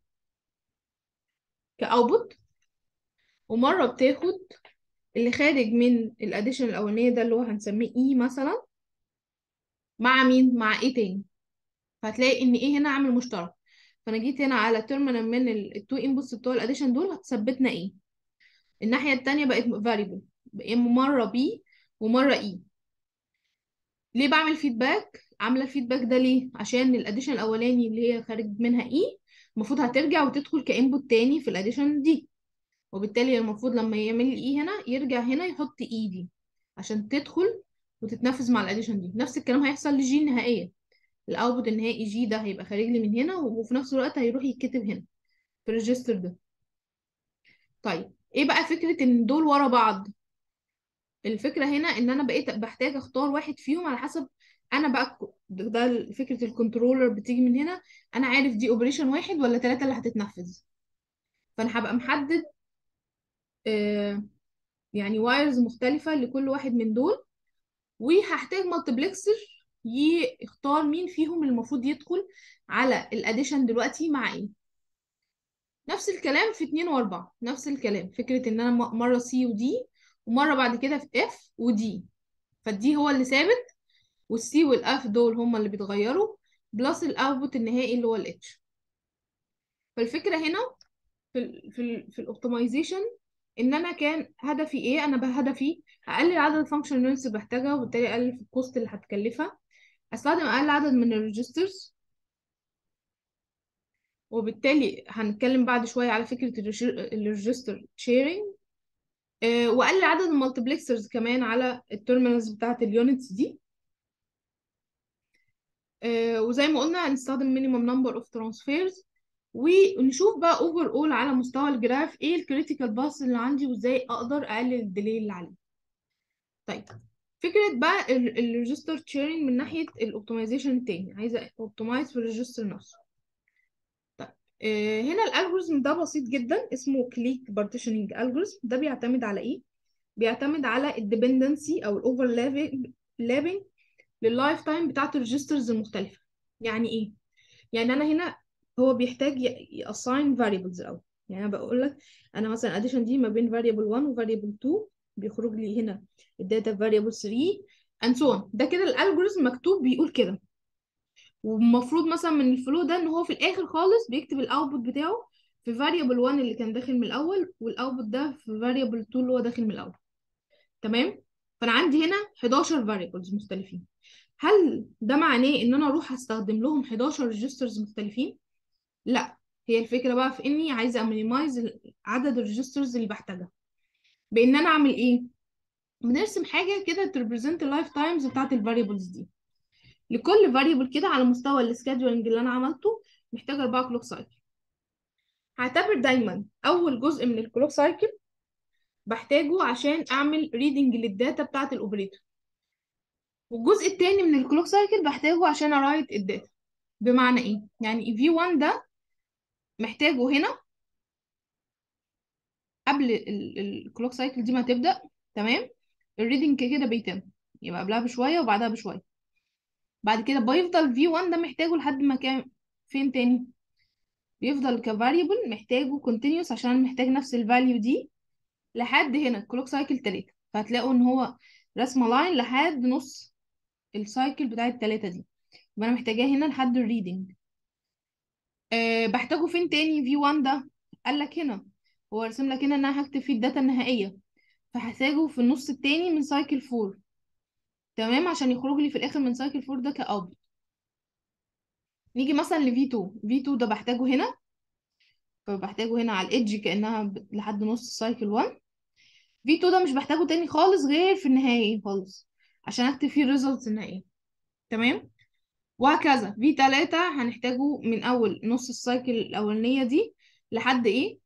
كاوتبوت ومره بتاخد اللي خارج من الاديشن الاولانيه ده اللي هو هنسميه E مثلا مع مين مع A تاني فهتلاقي ان ايه هنا عامل مشترك فانا جيت هنا على تيرمينال من التو انبوتس بتوع الاديشن دول ثبتنا ايه الناحيه التانيه بقت فاريبل بقى مره بي ومره اي ليه بعمل فيدباك عامله الفيدباك ده ليه عشان الاديشن الاولاني اللي هي خارج منها اي المفروض هترجع وتدخل كانبوت تاني في الاديشن دي وبالتالي المفروض لما يعمل لي اي هنا يرجع هنا يحط اي دي عشان تدخل وتتنفذ مع الاديشن دي نفس الكلام هيحصل لجي النهائيه الاوتبوت النهائي جي ده هيبقى خارج لي من هنا وفي نفس الوقت هيروح يتكتب هنا في الريجستر ده طيب ايه بقى فكرة ان دول ورا بعض الفكرة هنا ان انا بقيت بحتاج اختار واحد فيهم على حسب انا بقى ك- ده فكرة الكنترولر بتيجي من هنا انا عارف دي اوبريشن واحد ولا ثلاثة اللي هتتنفذ فانا هبقى محدد آه يعني وايرز مختلفة لكل واحد من دول وهحتاج مالتبلكسر يختار مين فيهم اللي المفروض يدخل على الاديشن دلوقتي مع ايه نفس الكلام في 2 و4 نفس الكلام فكرة ان انا م- مرة سي ودي ومرة بعد كده في اف ودي فالدي هو اللي ثابت والسي والاف دول هما اللي بيتغيروا بلس الاوتبوت النهائي اللي هو الاتش فالفكرة هنا في ال في ال في الاوبتمايزيشن ان انا كان هدفي ايه انا بقى هدفي اقلل عدد الفانكشن يونتس اللي بحتاجها وبالتالي اقلل في الكوست اللي هتكلفها استخدم اقل عدد من الريجسترز وبالتالي هنتكلم بعد شوية على فكرة الريجستر شيرنج واقلل عدد المالتيبلكسرز كمان على التيرمينالز بتاعت اليونتس دي آه، وزي ما قلنا هنستخدم minimum number of transfers ونشوف بقى اوفر اول على مستوى الجراف ايه الكريتيكال باث اللي عندي وازاي اقدر اقلل الديلي اللي عليه طيب فكرة بقى الريجستر شيرنج من ناحية الاوبتمايزيشن التاني عايزة اوبتمايز في الريجستر نفسه طيب آه، هنا الالجوريزم ده بسيط جدا اسمه كليك بارتيشننج الجوريزم ده بيعتمد على ايه بيعتمد على الديبندنسي او الاوفرلابنج لللايف تايم بتاعت الريجسترز المختلفة يعني ايه يعني انا هنا هو بيحتاج يassign variables الاول يعني انا بقول لك انا مثلا addition دي ما بين variable 1 و variable 2 بيخرج لي هنا الداتا variable 3 and so on ده كده الالجوريزم مكتوب بيقول كده والمفروض مثلا من الفلو ده ان هو في الاخر خالص بيكتب الاوتبوت بتاعه في variable 1 اللي كان داخل من الاول والاوتبوت ده في variable 2 اللي هو داخل من الاول تمام فانا عندي هنا 11 variables مختلفين هل ده معناه ان انا اروح استخدم لهم 11 ريجسترز مختلفين لا هي الفكره بقى في اني عايزه امينيمايز عدد الريجسترز اللي بحتاجها بان انا اعمل ايه بنرسم حاجه كده تريبريزنت اللايف تايمز بتاعت الفاريبلز دي لكل فاريبل كده على مستوى السكادجولنج اللي انا عملته محتاج 4 كلوك سايكل هعتبر دايما اول جزء من الكلوك سايكل بحتاجه عشان اعمل ريدنج للداتا بتاعت الاوبريتور والجزء التاني من الكلوك سايكل بحتاجه عشان ارايت الداتا بمعنى ايه يعني في 1 ده محتاجه هنا قبل الكلوك سايكل دي ما تبدا تمام الريدنج كده بيتم يبقى قبلها بشويه وبعدها بشويه بعد كده بيفضل في 1 ده محتاجه لحد ما كان فين تاني بيفضل كفاريبل محتاجه continuous عشان محتاج نفس الفاليو دي لحد هنا الكلوك سايكل 3 فهتلاقوا ان هو رسمه لاين لحد نص السايكل بتاع التلاتة دي يبقى انا محتاجاه هنا لحد الريدنج أه بحتاجه فين تاني في 1 ده قال لك هنا هو رسم لك هنا ان انا هكتب فيه الداتا النهائيه فهحتاجه في النص التاني من سايكل 4 تمام عشان يخرج لي في الاخر من سايكل 4 ده كاوتبوت نيجي مثلا ل V2 V2 ده بحتاجه هنا فبحتاجه هنا على الايدج كانها ب- لحد نص سايكل 1 V2 ده مش بحتاجه تاني خالص غير في النهاية خالص عشان اكتب فيه الريزلتس النهائية تمام وهكذا V3 هنحتاجه من اول نص السايكل الاولانية دي لحد ايه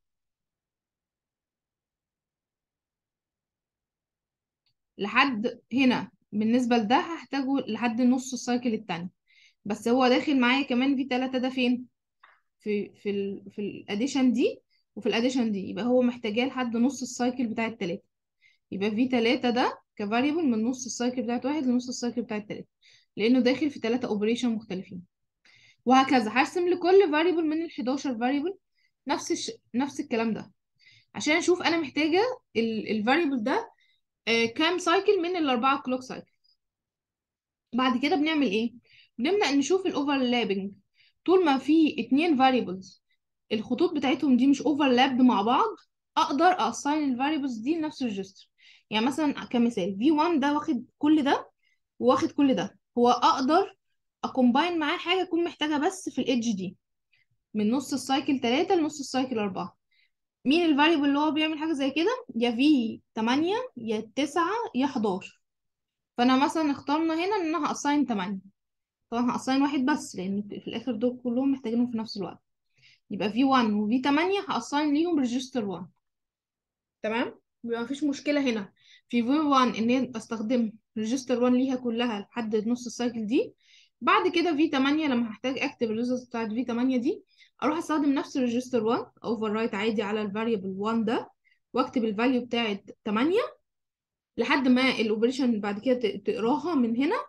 لحد هنا بالنسبة لده هحتاجه لحد نص السايكل التاني بس هو داخل معايا كمان في 3 ده فين في في ال في الاديشن دي وفي الاديشن دي يبقى هو محتاجاه لحد نص السايكل بتاع التلاتة يبقى في 3 ده كفاريبل من نص السايكل بتاعت واحد لنص السايكل بتاع التلاتة لانه داخل في 3 اوبريشن مختلفين وهكذا هرسم لكل فاريبل من ال 11 فاريبل نفس الش... نفس الكلام ده عشان اشوف انا محتاجه الفاريبل ده آه، كام سايكل من الاربعه كلوك سايكل بعد كده بنعمل ايه بنبدأ نشوف الاوفرلابنج طول ما في اتنين variables الخطوط بتاعتهم دي مش overlapped مع بعض اقدر assign الفاريبلز دي لنفس الريجستر يعني مثلا كمثال V1 ده واخد كل ده وواخد كل ده هو اقدر اكومباين معاه حاجه اكون محتاجها بس في الايدج دي من نص السايكل 3 لنص السايكل 4 مين الفاريبل اللي هو بيعمل حاجه زي كده يا في 8 يا 9 يا 11 فانا مثلا اخترنا هنا ان انا هاساين 8 طبعا هاساين واحد بس لان في الاخر دول كلهم محتاجينهم في نفس الوقت يبقى في 1 وفي 8 هاساين ليهم ريجستر 1 تمام يبقى مفيش مشكله هنا في في 1 ان هي استخدم ريجستر 1 ليها كلها لحد نص السايكل دي بعد كده في 8 لما هحتاج اكتب الريزلت بتاعت في 8 دي اروح استخدم نفس الريجستر 1 اوفر رايت عادي على الفاريبل 1 ده واكتب الفاليو بتاعت 8 لحد ما الاوبريشن بعد كده ت- تقراها من هنا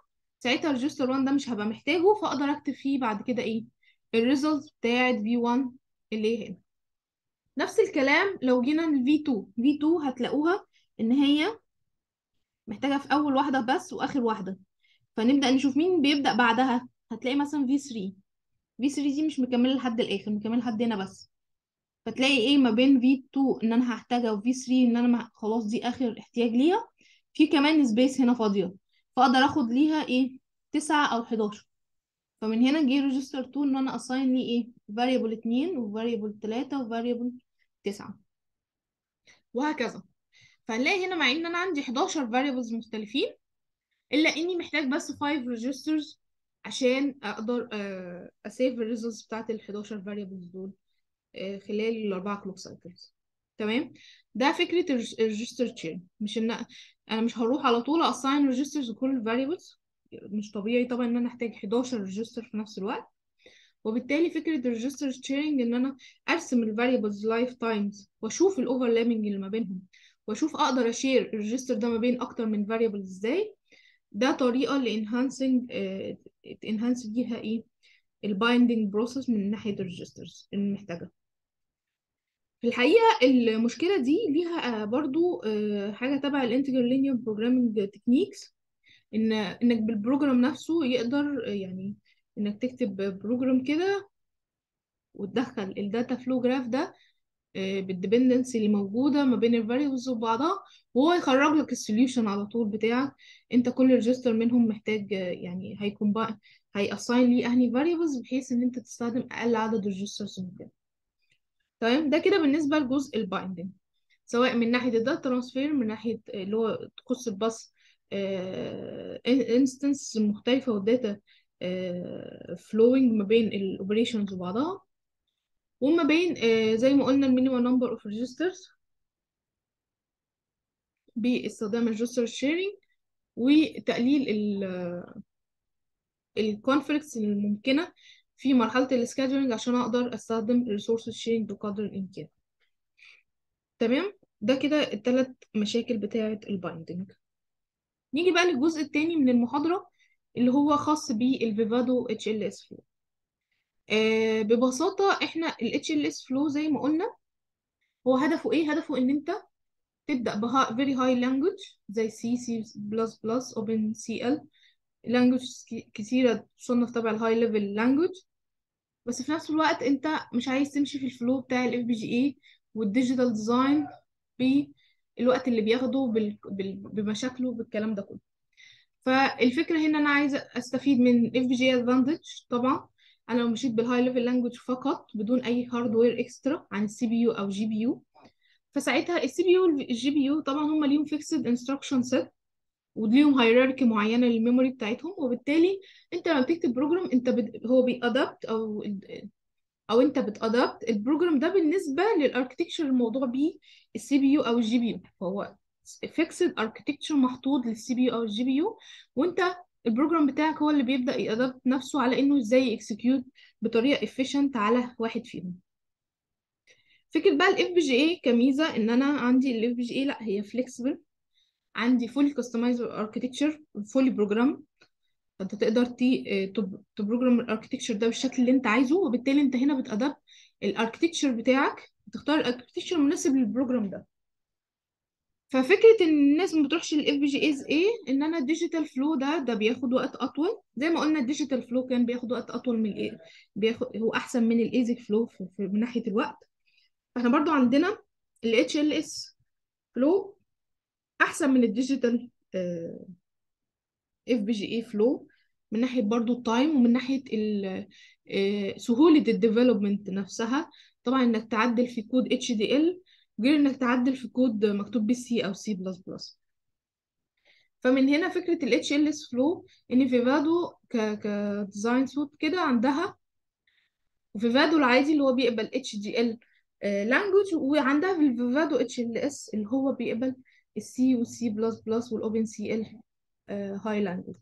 ساعتها ريجستر 1 ده مش هبقى محتاجه فاقدر اكتب فيه بعد كده ايه الريزلت بتاعت V1 اللي هي هنا نفس الكلام لو جينا ل V2 V2 هتلاقوها ان هي محتاجة في اول واحدة بس واخر واحدة فنبدأ نشوف مين بيبدأ بعدها هتلاقي مثلا V3 V3 دي مش مكملة لحد الاخر مكملة لحد هنا بس فتلاقي ايه ما بين V2 ان انا هحتاجها و V3 ان انا ما- خلاص دي اخر احتياج ليها في كمان سبيس هنا فاضية فاقدر اخد ليها ايه 9 او 11 فمن هنا جه ريجستر 2 ان انا اساين ليه ايه variable 2 و variable 3 و variable 9 وهكذا فهنلاقي هنا مع ان انا عندي 11 variables مختلفين الا اني محتاج بس 5 registers عشان اقدر اسيف الريزلتس بتاعت ال 11 variables دول آه، خلال الاربعه كلوك سايكلز تمام ده فكره الريجستر تشين مش ان انا مش هروح على طول اساين ريجسترز لكل الفاريبلز مش طبيعي طبعا ان انا احتاج 11 ريجستر في نفس الوقت وبالتالي فكره الريجستر تشينج ان انا ارسم الفاريبلز لايف تايمز واشوف الاوفرلابنج اللي ما بينهم واشوف اقدر اشير الريجستر ده ما بين اكتر من فاريبل ازاي ده طريقه لانهانسنج انهانس بيها ايه البايندنج بروسيس من ناحيه الريجسترز المحتاجه في الحقيقة المشكلة دي ليها آه، برضو آه، حاجة تبع الانتجرال linear programming techniques إن إنك بالبروجرام نفسه يقدر آه، يعني إنك تكتب بروجرام كده وتدخل الداتا فلو جراف ده بالديبندنسي اللي موجودة ما بين الفاريبلز وبعضها وهو يخرج لك السوليوشن على طول بتاعك انت كل ريجستر منهم محتاج آه، يعني هيكون بقى هيأساين ليه انهي فاريبلز بحيث ان انت تستخدم اقل عدد ريجسترز ممكن تمام ده كده بالنسبة لجزء البايندنج سواء من ناحية الداتا ترانسفير من ناحية اللي هو تخص الباص انستنس مختلفة والداتا فلوينج ما بين الاوبريشنز وبعضها وما بين آه، زي ما قلنا المينيمم نمبر اوف ريجسترز باستخدام الريجستر شيرنج وتقليل الكونفليكتس الممكنة في مرحلة السكادجولينج عشان أقدر أستخدم الريسورس شيرنج بقدر الإمكان تمام ده كده الثلاث مشاكل بتاعة البايندنج نيجي بقى للجزء التاني من المحاضرة اللي هو خاص بالفيفادو اتش ال اس فلو آه ببساطة احنا ال HLS flow زي ما قلنا هو هدفه ايه؟ هدفه ان انت تبدأ ب very high language زي C, C++, OpenCL language كتيرة تصنف تبع ال high level language بس في نفس الوقت انت مش عايز تمشي في الفلو بتاع ال FPGA والديجيتال ديزاين بالوقت اللي بياخده بال... بال... بمشاكله بالكلام ده كله فالفكرة هنا أنا عايزة أستفيد من FPGA advantage طبعا أنا لو مشيت بالهاي ليفل لانجوج فقط بدون أي هاردوير إكسترا عن السي بي يو أو جي بي يو فساعتها السي بي يو والجي بي يو طبعا هما ليهم فيكسد انستراكشن سيت وليهم هيراركي معينة للميموري بتاعتهم وبالتالي أنت لما بتكتب بروجرام أنت بت... هو بيأدابت أو او انت بتادابت البروجرام ده بالنسبه للاركتكتشر الموضوع بيه السي بي يو او الجي بي يو فهو فيكسد اركتكتشر محطوط للسي بي يو او الجي بي يو وانت البروجرام بتاعك هو اللي بيبدا يادابت نفسه على انه ازاي اكسكيوت بطريقه efficient على واحد فيهم فكره بقى الاف بي جي اي كميزه ان انا عندي الاف بي جي اي لا هي فليكسبل عندي فول كاستمايز اركتكتشر فولي بروجرام فانت تقدر تي تبروجرام الاركتكتشر ده بالشكل اللي انت عايزه وبالتالي انت هنا بتادبت الاركتكتشر بتاعك تختار الاركتكتشر المناسب للبروجرام ده ففكره ان الناس ما بتروحش للاف بي جي ايز ايه ان انا الديجيتال فلو ده ده بياخد وقت اطول زي ما قلنا الديجيتال فلو كان بياخد وقت اطول من الايه بياخد هو احسن من الايزك فلو في في- من ناحيه الوقت فاحنا برضو عندنا ال اتش ال اس فلو احسن من الديجيتال اف بي جي اي فلو من ناحيه برضو التايم ومن ناحيه ال- آه، سهوله الديفلوبمنت نفسها طبعا انك تعدل في كود اتش دي ال غير انك تعدل في كود مكتوب بالسي او سي بلس بلس فمن هنا فكره ال اتش ال اس فلو ان فيفادو ك كديزاين سوت كده عندها وفيفادو العادي اللي هو بيقبل اتش دي ال لانجوج وعندها في الفيفادو اتش ال اس اللي هو بيقبل السي والسي بلس بلس والاوبن سي ال هاي لانجوج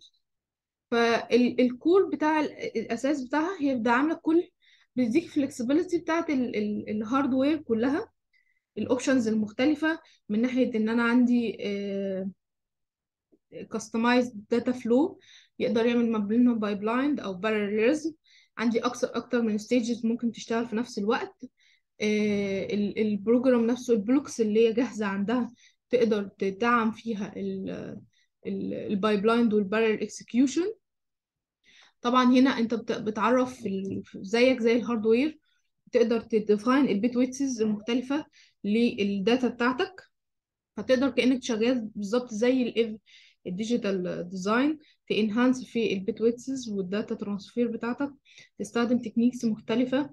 فالكور بتاع ال- الاساس بتاعها هي بتبقى عامله كل بتديك فلكسبيليتي بتاعت الهاردوير كلها الاوبشنز المختلفه من ناحيه ان انا عندي كاستمايزد داتا فلو يقدر يعمل ما بينهم بايبلاين او باراليزم عندي اكثر اكتر من ستيجز ممكن تشتغل في نفس الوقت البروجرام نفسه البلوكس اللي هي جاهزه عندها تقدر تدعم فيها البايبلاين والبارل اكسكيوشن طبعا هنا انت بتعرف زيك زي الهاردوير تقدر تديفاين البيت ويتسز المختلفه للداتا بتاعتك فتقدر كانك شغال بالظبط زي الاف الديجيتال ديزاين تنهانس في البيت ويتسز والداتا ترانسفير بتاعتك تستخدم تكنيكس مختلفه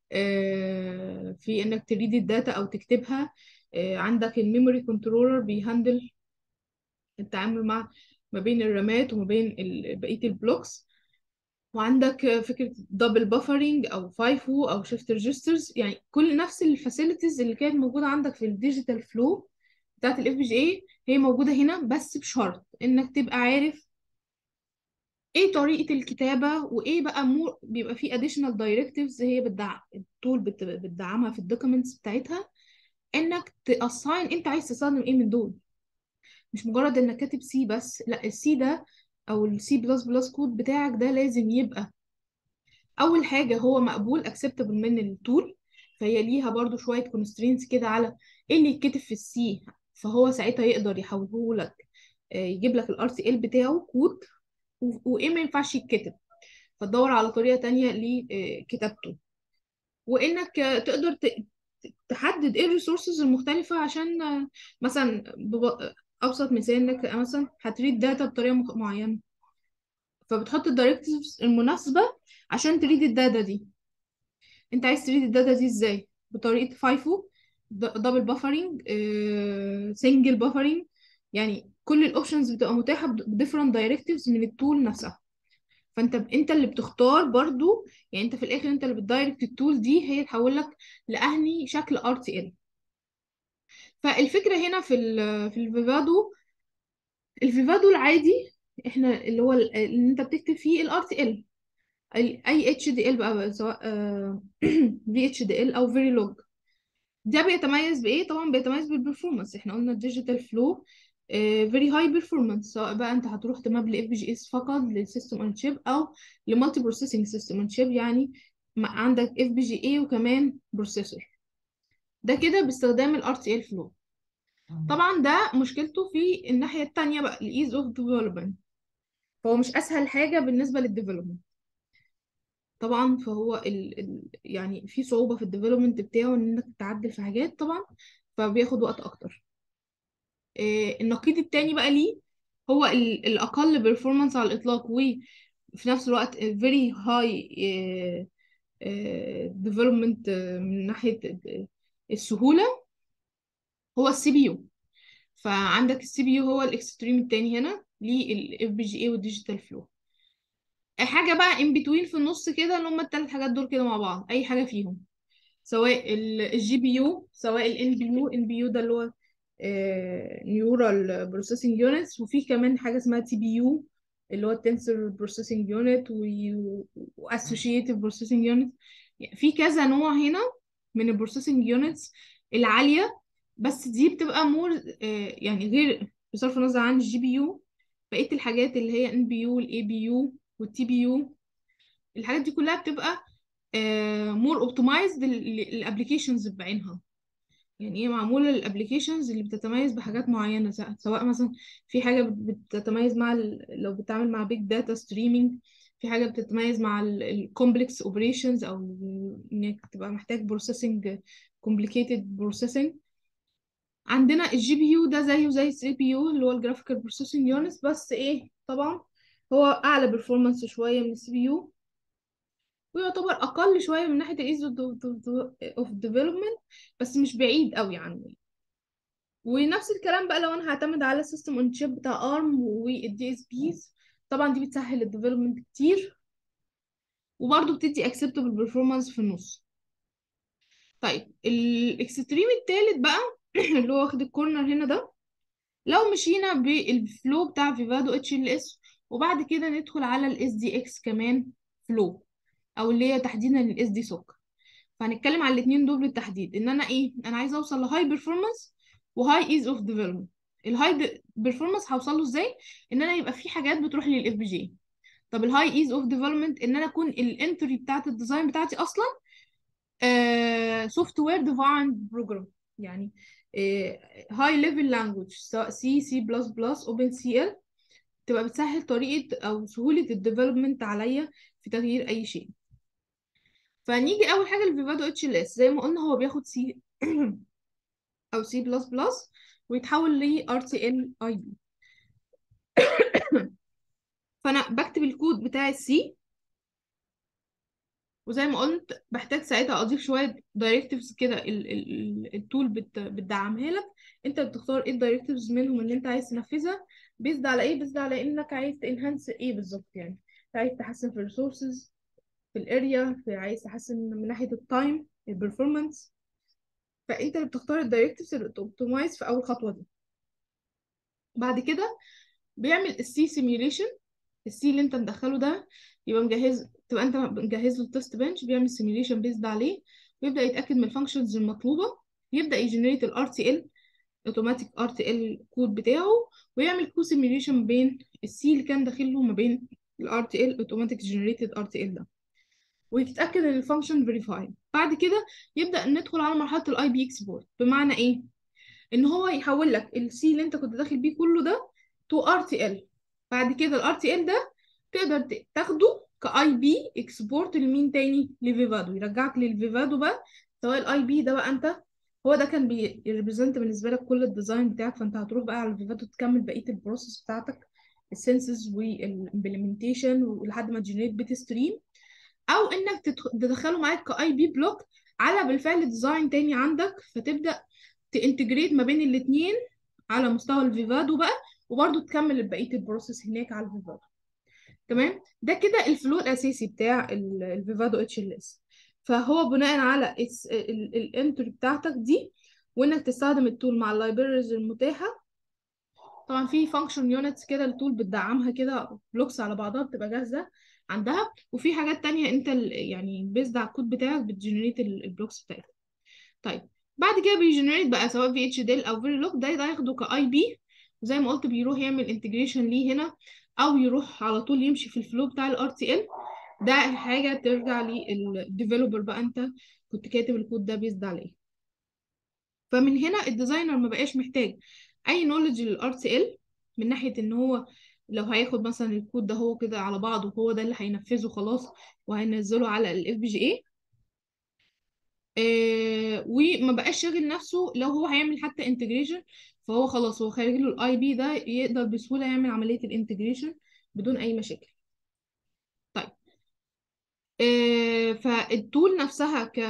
في انك تريد الداتا او تكتبها عندك الميموري كنترولر بيهندل التعامل مع ما بين الرامات وما بين بقيه البلوكس وعندك فكره دبل بافرنج او فايفو او شيفت ريجسترز يعني كل نفس الفاسيلتيز اللي كانت موجوده عندك في الديجيتال فلو بتاعت الاف بي جي اي هي موجوده هنا بس بشرط انك تبقى عارف ايه طريقه الكتابه وايه بقى مو بيبقى فيه additional directives هي بتدعم التول بت... بتدعمها في الدوكيومنتس بتاعتها انك تاساين انت عايز تستخدم ايه من دول مش مجرد انك كاتب سي بس لا السي ده او السي بلس بلس كود بتاعك ده لازم يبقى اول حاجه هو مقبول acceptable من التول فهي ليها برضو شويه constraints كده على ايه اللي يتكتب في السي فهو ساعتها يقدر يحوله لك يجيب لك الار تي ال بتاعه كود وايه ما ينفعش يتكتب فتدور على طريقه تانية لكتابته وانك تقدر تحدد ايه الريسورسز المختلفه عشان مثلا ابسط مثال انك مثلا هتريد داتا بطريقه معينه فبتحط الدايركتيفز المناسبه عشان تريد الداتا دي انت عايز تريد الداتا دي ازاي بطريقه فايفو دبل بافرنج سنجل بافرنج يعني كل الاوبشنز بتبقى متاحه بديفرنت دايركتيفز من التول نفسها فانت انت اللي بتختار برضو يعني انت في الاخر انت اللي بتدايركت التول دي هي تحول لك لاهني شكل ار تي ال فالفكره هنا في ال في الفيفادو الفيفادو العادي احنا اللي هو اللي انت بتكتب فيه الار تي ال اي اتش دي ال بقى سواء في اتش دي ال او فيري لوج ده بيتميز بايه طبعا بيتميز بالبرفورمانس احنا قلنا الديجيتال فلو فيري هاي بيرفورمانس سواء بقى انت هتروح تماب لاف بي جي اس فقط للسيستم اون شيب او لمالتي بروسيسنج سيستم اون شيب يعني عندك اف بي جي اي وكمان بروسيسور ده كده باستخدام الار تي ال فلو طبعا ده مشكلته في الناحيه التانية بقى الايز اوف ديفلوبمنت فهو مش اسهل حاجه بالنسبه للديفلوبمنت طبعا فهو ال ال يعني في صعوبه في الديفلوبمنت بتاعه ان انك تعدل في حاجات طبعا فبياخد وقت اكتر إيه النقيض التاني بقى ليه هو ال الاقل بيرفورمانس على الاطلاق وفي نفس الوقت very high ديفلوبمنت من ناحيه السهوله هو السي بي يو فعندك السي بي يو هو الاكستريم التاني هنا للاف بي جي اي والديجيتال فلو حاجه بقى ان بتوين في النص كده اللي هم الثلاث حاجات دول كده مع بعض اي حاجه فيهم سواء الجي بي يو سواء الان بي يو ان بي يو ده اللي هو نيورال بروسيسنج يونتس وفي كمان حاجه اسمها تي بي يو اللي هو التنسور بروسيسنج يونت واسوشيتيف بروسيسنج يونت في كذا نوع هنا من البروسيسنج يونتس العاليه بس دي بتبقى مور يعني غير بصرف النظر عن الجي بي يو بقيه الحاجات اللي هي ان بي يو الاي بي يو والتي بي يو الحاجات دي كلها بتبقى مور اوبتمايزد للابلكيشنز بعينها يعني ايه معموله للابلكيشنز اللي بتتميز بحاجات معينه سواء مثلا في حاجه بتتميز مع لو بتتعامل مع بيج داتا ستريمينج في حاجه بتتميز مع الكومبلكس اوبريشنز او انك تبقى محتاج بروسيسنج كومبليكيتد بروسيسنج عندنا الجي بي يو ده زيه زي السي بي يو اللي هو الجرافيكال بروسيسنج يونت بس ايه طبعا هو اعلى بيرفورمانس شويه من السي بي يو ويعتبر اقل شويه من ناحيه الايز اوف ديفلوبمنت بس مش بعيد قوي عنه ونفس الكلام بقى لو انا هعتمد على السيستم اون شيب بتاع ارم والدي اس بيز طبعا دي بتسهل الديفلوبمنت كتير وبرضه بتدي اكسبتبل بيرفورمانس في النص طيب الاكستريم التالت بقى اللي هو واخد الكورنر هنا ده لو مشينا بالفلو بتاع فيفادو اتش ال اس وبعد كده ندخل على الاس دي اكس كمان فلو او اللي هي تحديدا الاس دي سوك فهنتكلم على الاثنين دول بالتحديد ان انا ايه انا عايزه اوصل لهاي بيرفورمانس وهاي ايز اوف ديفلوبمنت الهاي بيرفورمانس هوصل له ازاي ان انا يبقى في حاجات بتروح لي للاف بي جي طب الهاي ايز اوف ديفلوبمنت ان انا اكون الانتري بتاعت الديزاين بتاعتي اصلا سوفت وير ديفايند بروجرام يعني هاي ليفل لانجوج سواء سي سي بلس بلس اوبن سي ال تبقى بتسهل طريقه او سهوله الديفلوبمنت عليا في تغيير اي شيء فنيجي اول حاجه الفيفادو اتش ال اس زي ما قلنا هو بياخد سي او سي بلس بلس ويتحول ل ار تي ال اي بي فانا بكتب الكود بتاع السي وزي ما قلت بحتاج ساعتها اضيف شويه دايركتيفز كده ال- ال- التول بت بتدعمها لك انت بتختار ايه الدايركتيفز منهم اللي انت عايز تنفذها بيزد على ايه بيزد على انك عايز تنهانس ايه بالظبط يعني انت عايز تحسن في الريسورسز في الاريا في عايز تحسن من ناحيه التايم البرفورمانس فانت اللي بتختار الدايركتيفز اللي توبتمايز في اول خطوه دي بعد كده بيعمل السي سيميوليشن السي اللي انت مدخله ده يبقى مجهز تبقى انت مجهز له التست بنش بيعمل سيميوليشن بيزد عليه ويبدا يتاكد من الفانكشنز المطلوبه يبدا يجنريت الار تي ال اوتوماتيك ار تي ال كود بتاعه ويعمل كو سيميوليشن بين السي اللي كان داخل له ما بين الار تي ال اوتوماتيك جنريتد ار تي ال ده ويتاكد ان الفانكشن فيريفايد بعد كده يبدا ندخل على مرحله الاي بي اكسبورت بمعنى ايه ان هو يحول لك السي اللي انت كنت داخل بيه كله ده تو ار تي ال بعد كده الار تي ال ده تقدر ت- تاخده كاي بي اكسبورت لمين تاني لفيفادو يرجعك للفيفادو بقى سواء الاي بي ده بقى انت هو ده كان بيريبريزنت بالنسبه لك كل الديزاين بتاعك فانت هتروح بقى على الفيفادو تكمل بقيه البروسيس بتاعتك السنسز والامبلمنتيشن ولحد ما تجنريت بيت ستريم او انك تدخ- تدخله معاك كاي بي بلوك على بالفعل ديزاين تاني عندك فتبدا تانتجريت ما بين الاتنين على مستوى الفيفادو بقى وبرضه تكمل بقيه البروسيس هناك على الفيفادو تمام ده كده الفلو الاساسي بتاع ال- الفيفادو اتش ال اس فهو بناء على الانتري بتاعتك دي وانك تستخدم التول مع اللايبريز المتاحه طبعا في فانكشن يونتس كده التول بتدعمها كده بلوكس على بعضها بتبقى جاهزه عندها وفي حاجات تانية انت ال- يعني بيزد على الكود بتاعك بتجنريت ال- البلوكس بتاعتك طيب بعد كده بيجنريت بقى سواء في اتش ديل او فيري لوك ده ده ياخده كاي بي وزي ما قلت بيروح يعمل انتجريشن ليه هنا او يروح على طول يمشي في الفلو بتاع الار تي ال ده حاجه ترجع للديفلوبر بقى انت كنت كاتب الكود ده بيزد عليه فمن هنا الديزاينر ما بقاش محتاج اي نولج للار تي ال من ناحيه ان هو لو هياخد مثلا الكود ده هو كده على بعضه هو ده اللي هينفذه خلاص وهينزله على الاف بي جي اي آه وما بقاش شاغل نفسه لو هو هيعمل حتى انتجريشن فهو خلاص هو خارج له الاي بي ده يقدر بسهوله يعمل عمليه الانتجريشن بدون اي مشاكل طيب آه فالتول نفسها ك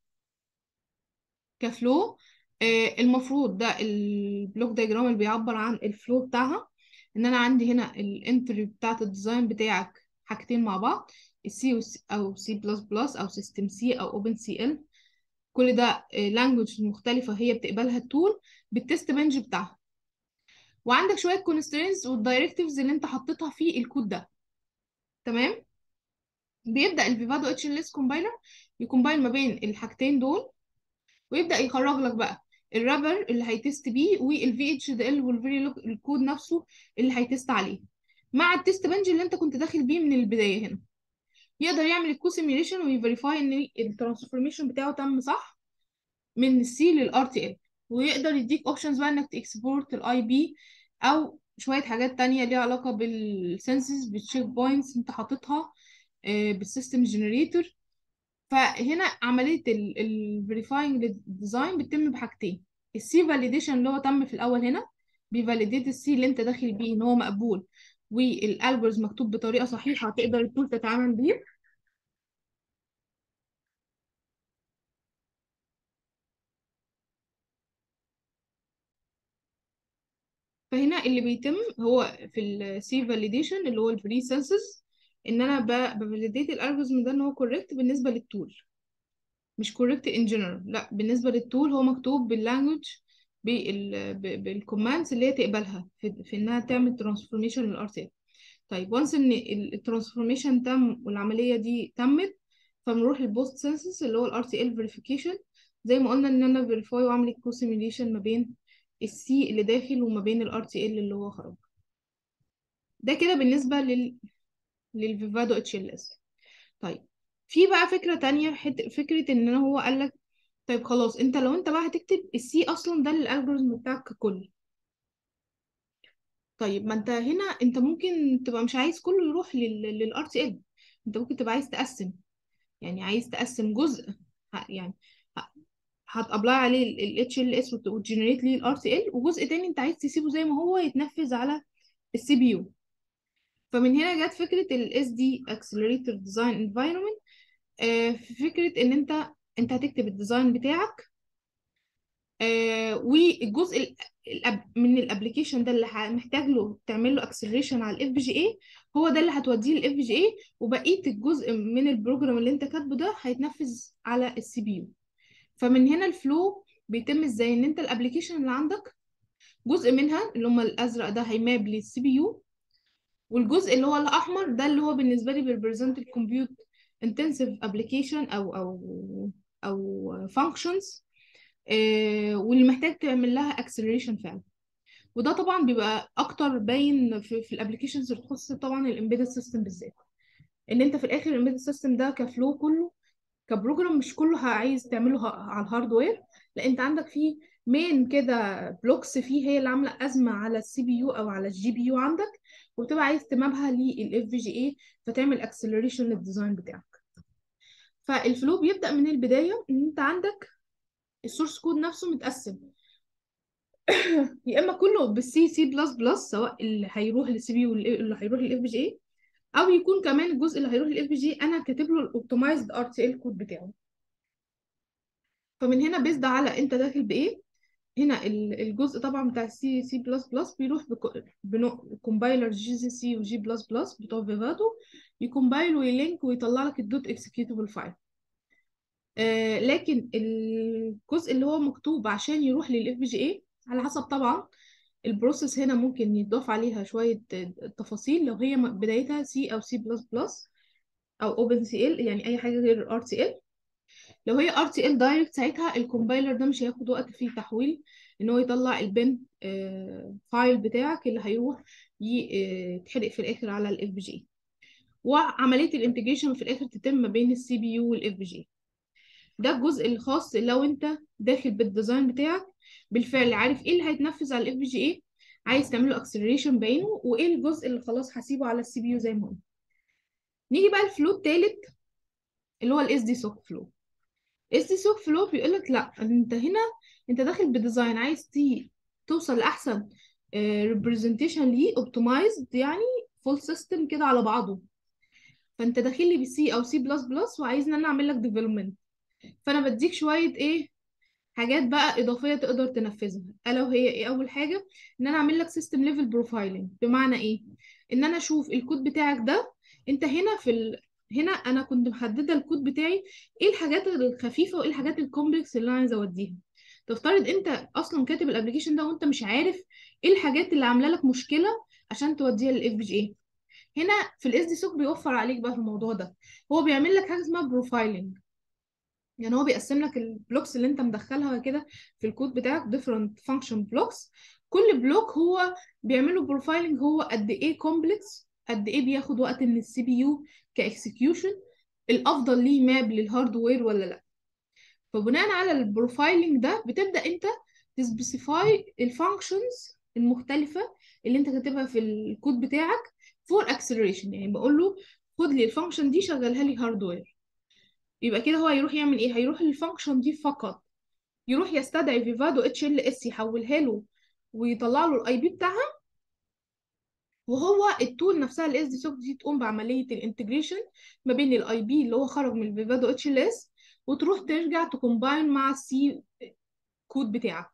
كفلو آه المفروض ده البلوك دايجرام اللي بيعبر عن الفلو بتاعها ان انا عندي هنا الانتري بتاعت الديزاين بتاعك حاجتين مع بعض السي او سي بلس بلس او سيستم سي او اوبن سي ال كل ده لانجوج مختلفة هي بتقبلها التول بالتست بنج بتاعها وعندك شوية كونسترينز والدايركتيفز اللي انت حطيتها في الكود ده تمام بيبدأ الفيفادو اتش ال اس كومبايلر يكومبايل ما بين الحاجتين دول ويبدأ يخرج لك بقى الرابر اللي هيتست بيه والفي اتش دي ال والفيري لوك الكود نفسه اللي هيتست عليه مع التست بنج اللي انت كنت داخل بيه من البداية هنا يقدر يعمل الكو سيميوليشن ويفيريفاي ان الترانسفورميشن بتاعه تم صح من السي للار تي ال ويقدر يديك اوبشنز بقى انك تكسبورت الاي بي او شويه حاجات تانية ليها علاقه بالسنسز بالتشيك بوينتس انت حاططها بالسيستم جنريتور فهنا عمليه الفيريفاينج للديزاين بتتم بحاجتين السي فاليديشن اللي هو تم في الاول هنا بيفاليديت السي اللي انت داخل بيه ان هو مقبول والالجوريزم مكتوب بطريقه صحيحه تقدر التول تتعامل بيه فهنا اللي بيتم هو في السي فاليديشن اللي هو البري سنسز ان انا بفاليديت الالجوريزم ده ان هو كوريكت بالنسبه للتول مش كوريكت ان جنرال لا بالنسبه للتول هو مكتوب باللانجوج بالكوماندز اللي هي تقبلها في, في انها تعمل ترانسفورميشن للار تي طيب وانس ان الترانسفورميشن تم والعمليه دي تمت فبنروح للبوست سنسز اللي هو الار تي ال فيريفيكيشن زي ما قلنا ان انا فيريفاي واعمل كو سيميوليشن ما بين السي اللي داخل وما بين الار تي ال اللي هو خرج ده كده بالنسبة لل للفيفادو اتش ال اس طيب في بقى فكرة تانية حت... فكرة ان هو قال لك طيب خلاص انت لو انت بقى هتكتب السي اصلا ده الالجوريزم بتاعك ككل طيب ما انت هنا انت ممكن تبقى مش عايز كله يروح لل للار تي ال انت ممكن تبقى عايز تقسم يعني عايز تقسم جزء ه- يعني هتابلاي عليه ال اتش ال اس وتجنريت ليه الار تي ال وجزء تاني انت عايز تسيبه زي ما هو يتنفذ على السي بي يو فمن هنا جت فكرة ال SD Accelerator Design Environment آه، فكرة ان انت انت هتكتب الديزاين بتاعك آه، والجزء ال- الأب- من الابلكيشن ده اللي ه- محتاج له تعمل له اكسلريشن على الاف بي جي اي هو ده اللي هتوديه للاف بي جي اي وبقيه الجزء من البروجرام اللي انت كاتبه ده هيتنفذ على السي بي يو فمن هنا الفلو بيتم ازاي ان انت الابلكيشن اللي عندك جزء منها اللي هم الازرق ده هيماب للسي بي يو والجزء اللي هو الاحمر ده اللي هو بالنسبه لي بيربريزنت الكمبيوت انتنسيف ابلكيشن او او او فانكشنز واللي محتاج تعمل لها اكسلريشن فعلا وده طبعا بيبقى اكتر باين في, في الابلكيشنز اللي تخص طبعا الامبيدد سيستم بالذات ان انت في الاخر الامبيدد سيستم ده كفلو كله كبروجرام مش كله عايز تعمله ه- على الهاردوير لا انت عندك فيه مين كده بلوكس فيه هي اللي عامله ازمه على السي بي يو او على الجي بي يو عندك وبتبقى عايز تمامها للاف في جي اي فتعمل اكسلريشن للديزاين بتاعك فالفلو بيبدا من البدايه ان انت عندك السورس كود نفسه متقسم يا اما كله بالسي سي بلس بلس سواء اللي هيروح للسي بي واللي هيروح للاف في جي اي او يكون كمان الجزء اللي هيروح للاف في جي انا كاتب له الاوبتمايزد ار تي ال كود بتاعه فمن هنا بيزد على انت داخل بايه هنا ال- الجزء طبعا بتاع السي سي بلس بلس بيروح بكومبايلر جي سي سي وجي بلس بلس بتوع فيفاتو يكومبايل ويلينك ويطلع لك الدوت اكسكيوتبل فايل آه لكن الجزء اللي هو مكتوب عشان يروح للاف بي جي اي على حسب طبعا البروسيس هنا ممكن يضاف عليها شوية تفاصيل لو هي بدايتها سي او سي بلس بلس او اوبن سي ال يعني اي حاجة غير ار تي ال لو هي ار تي ال دايركت ساعتها الكومبايلر ده مش هياخد وقت في تحويل ان هو يطلع البن آه، فايل بتاعك اللي هيروح يتحرق في الاخر على الاف بي جي وعمليه الانتجريشن في الاخر تتم ما بين السي بي يو والاف بي جي ده الجزء الخاص لو انت داخل بالديزاين بتاعك بالفعل عارف ايه اللي هيتنفذ على الاف بي جي ايه عايز تعمله اكسلريشن باينه وايه الجزء اللي خلاص هسيبه على السي بي يو زي ما هو نيجي بقى الفلو التالت اللي هو الاس دي سوك فلو اس دي سوق فلو بيقول لك لا انت هنا انت داخل بديزاين عايز تي توصل لاحسن ريبريزنتيشن ليه اوبتمايزد يعني فول سيستم كده على بعضه فانت داخل لي بسي او سي بلس بلس وعايزني انا اعمل لك ديفلوبمنت فانا بديك شويه ايه حاجات بقى اضافيه تقدر تنفذها الا وهي ايه اول حاجه ان انا اعمل لك سيستم ليفل بروفايلنج بمعنى ايه ان انا اشوف الكود بتاعك ده انت هنا في ال... هنا انا كنت محدده الكود بتاعي ايه الحاجات الخفيفه وايه الحاجات الكومبلكس اللي انا عايزه اوديها تفترض انت اصلا كاتب الابلكيشن ده وانت مش عارف ايه الحاجات اللي عامله لك مشكله عشان توديها للاف بي جي هنا في الاس دي سوك بيوفر عليك بقى في الموضوع ده هو بيعمل لك حاجه اسمها بروفايلنج يعني هو بيقسم لك البلوكس اللي انت مدخلها كده في الكود بتاعك different function blocks كل بلوك هو بيعمله بروفايلنج هو قد ايه كومبلكس قد ايه بياخد وقت من السي بي يو كاكسكيوشن الافضل ليه ماب للهاردوير ولا لا فبناء على البروفايلنج ده بتبدا انت تسبيسيفاي الفانكشنز المختلفه اللي انت كاتبها في الكود بتاعك فور اكسلريشن يعني بقول له خد لي الفانكشن دي شغلها لي هاردوير يبقى كده هو هيروح يعمل ايه هيروح للفانكشن دي فقط يروح يستدعي فيفادو اتش ال اس يحولها له ويطلع له الاي بي بتاعها وهو التول نفسها الاس دي سوك دي تقوم بعمليه الانتجريشن ما بين الاي بي اللي هو خرج من الفيفادو اتش ال اس وتروح ترجع تكومباين مع السي كود بتاعك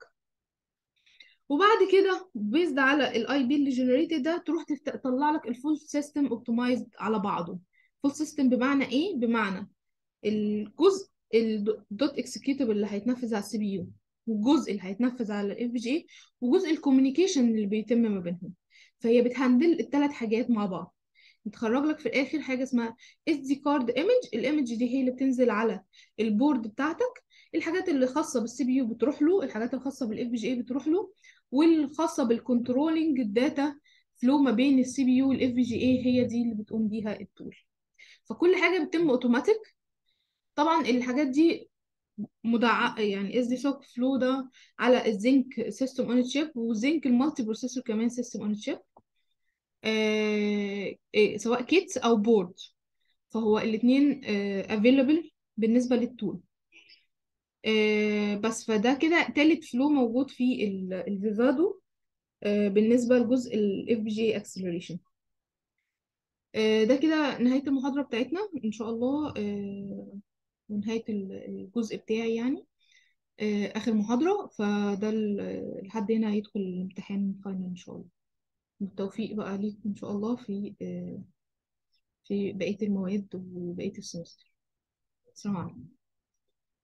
وبعد كده بيزد على الاي بي اللي جنريتد ده تروح تطلع لك الفول سيستم اوبتمايزد على بعضه فول سيستم بمعنى ايه بمعنى الجزء الدوت اكسكيوتبل اللي هيتنفذ على السي بي يو والجزء اللي هيتنفذ على الاف بي جي وجزء الكوميونيكيشن اللي بيتم ما بينهم فهي بتهندل الثلاث حاجات مع بعض بتخرج لك في الاخر حاجه اسمها اس دي كارد ايمج الايمج دي هي اللي بتنزل على البورد بتاعتك الحاجات اللي خاصه بالسي بي يو بتروح له الحاجات الخاصه بالاف بي جي بتروح له والخاصه بالكنترولنج الداتا فلو ما بين السي بي يو والاف بي جي اي هي دي اللي بتقوم بيها التول فكل حاجه بتتم اوتوماتيك طبعا الحاجات دي مدعى يعني اس دي سوك فلو ده على الزنك سيستم اون تشيب والزنك المالتي بروسيسور كمان سيستم اون تشيب سواء كيتس او بورد فهو الاثنين افيلبل بالنسبه للتول آه، بس فده كده تالت فلو موجود في الفيفادو بالنسبه لجزء الاف بي جي اكسلريشن ده كده نهايه المحاضره بتاعتنا ان شاء الله آه، ونهايه ال- الجزء بتاعي يعني آه، اخر محاضره فده ال- لحد هنا هيدخل الامتحان فاينل ان شاء الله بالتوفيق بقى ليكم ان شاء الله في آه، في بقيه المواد وبقيه السمستر السلام عليكم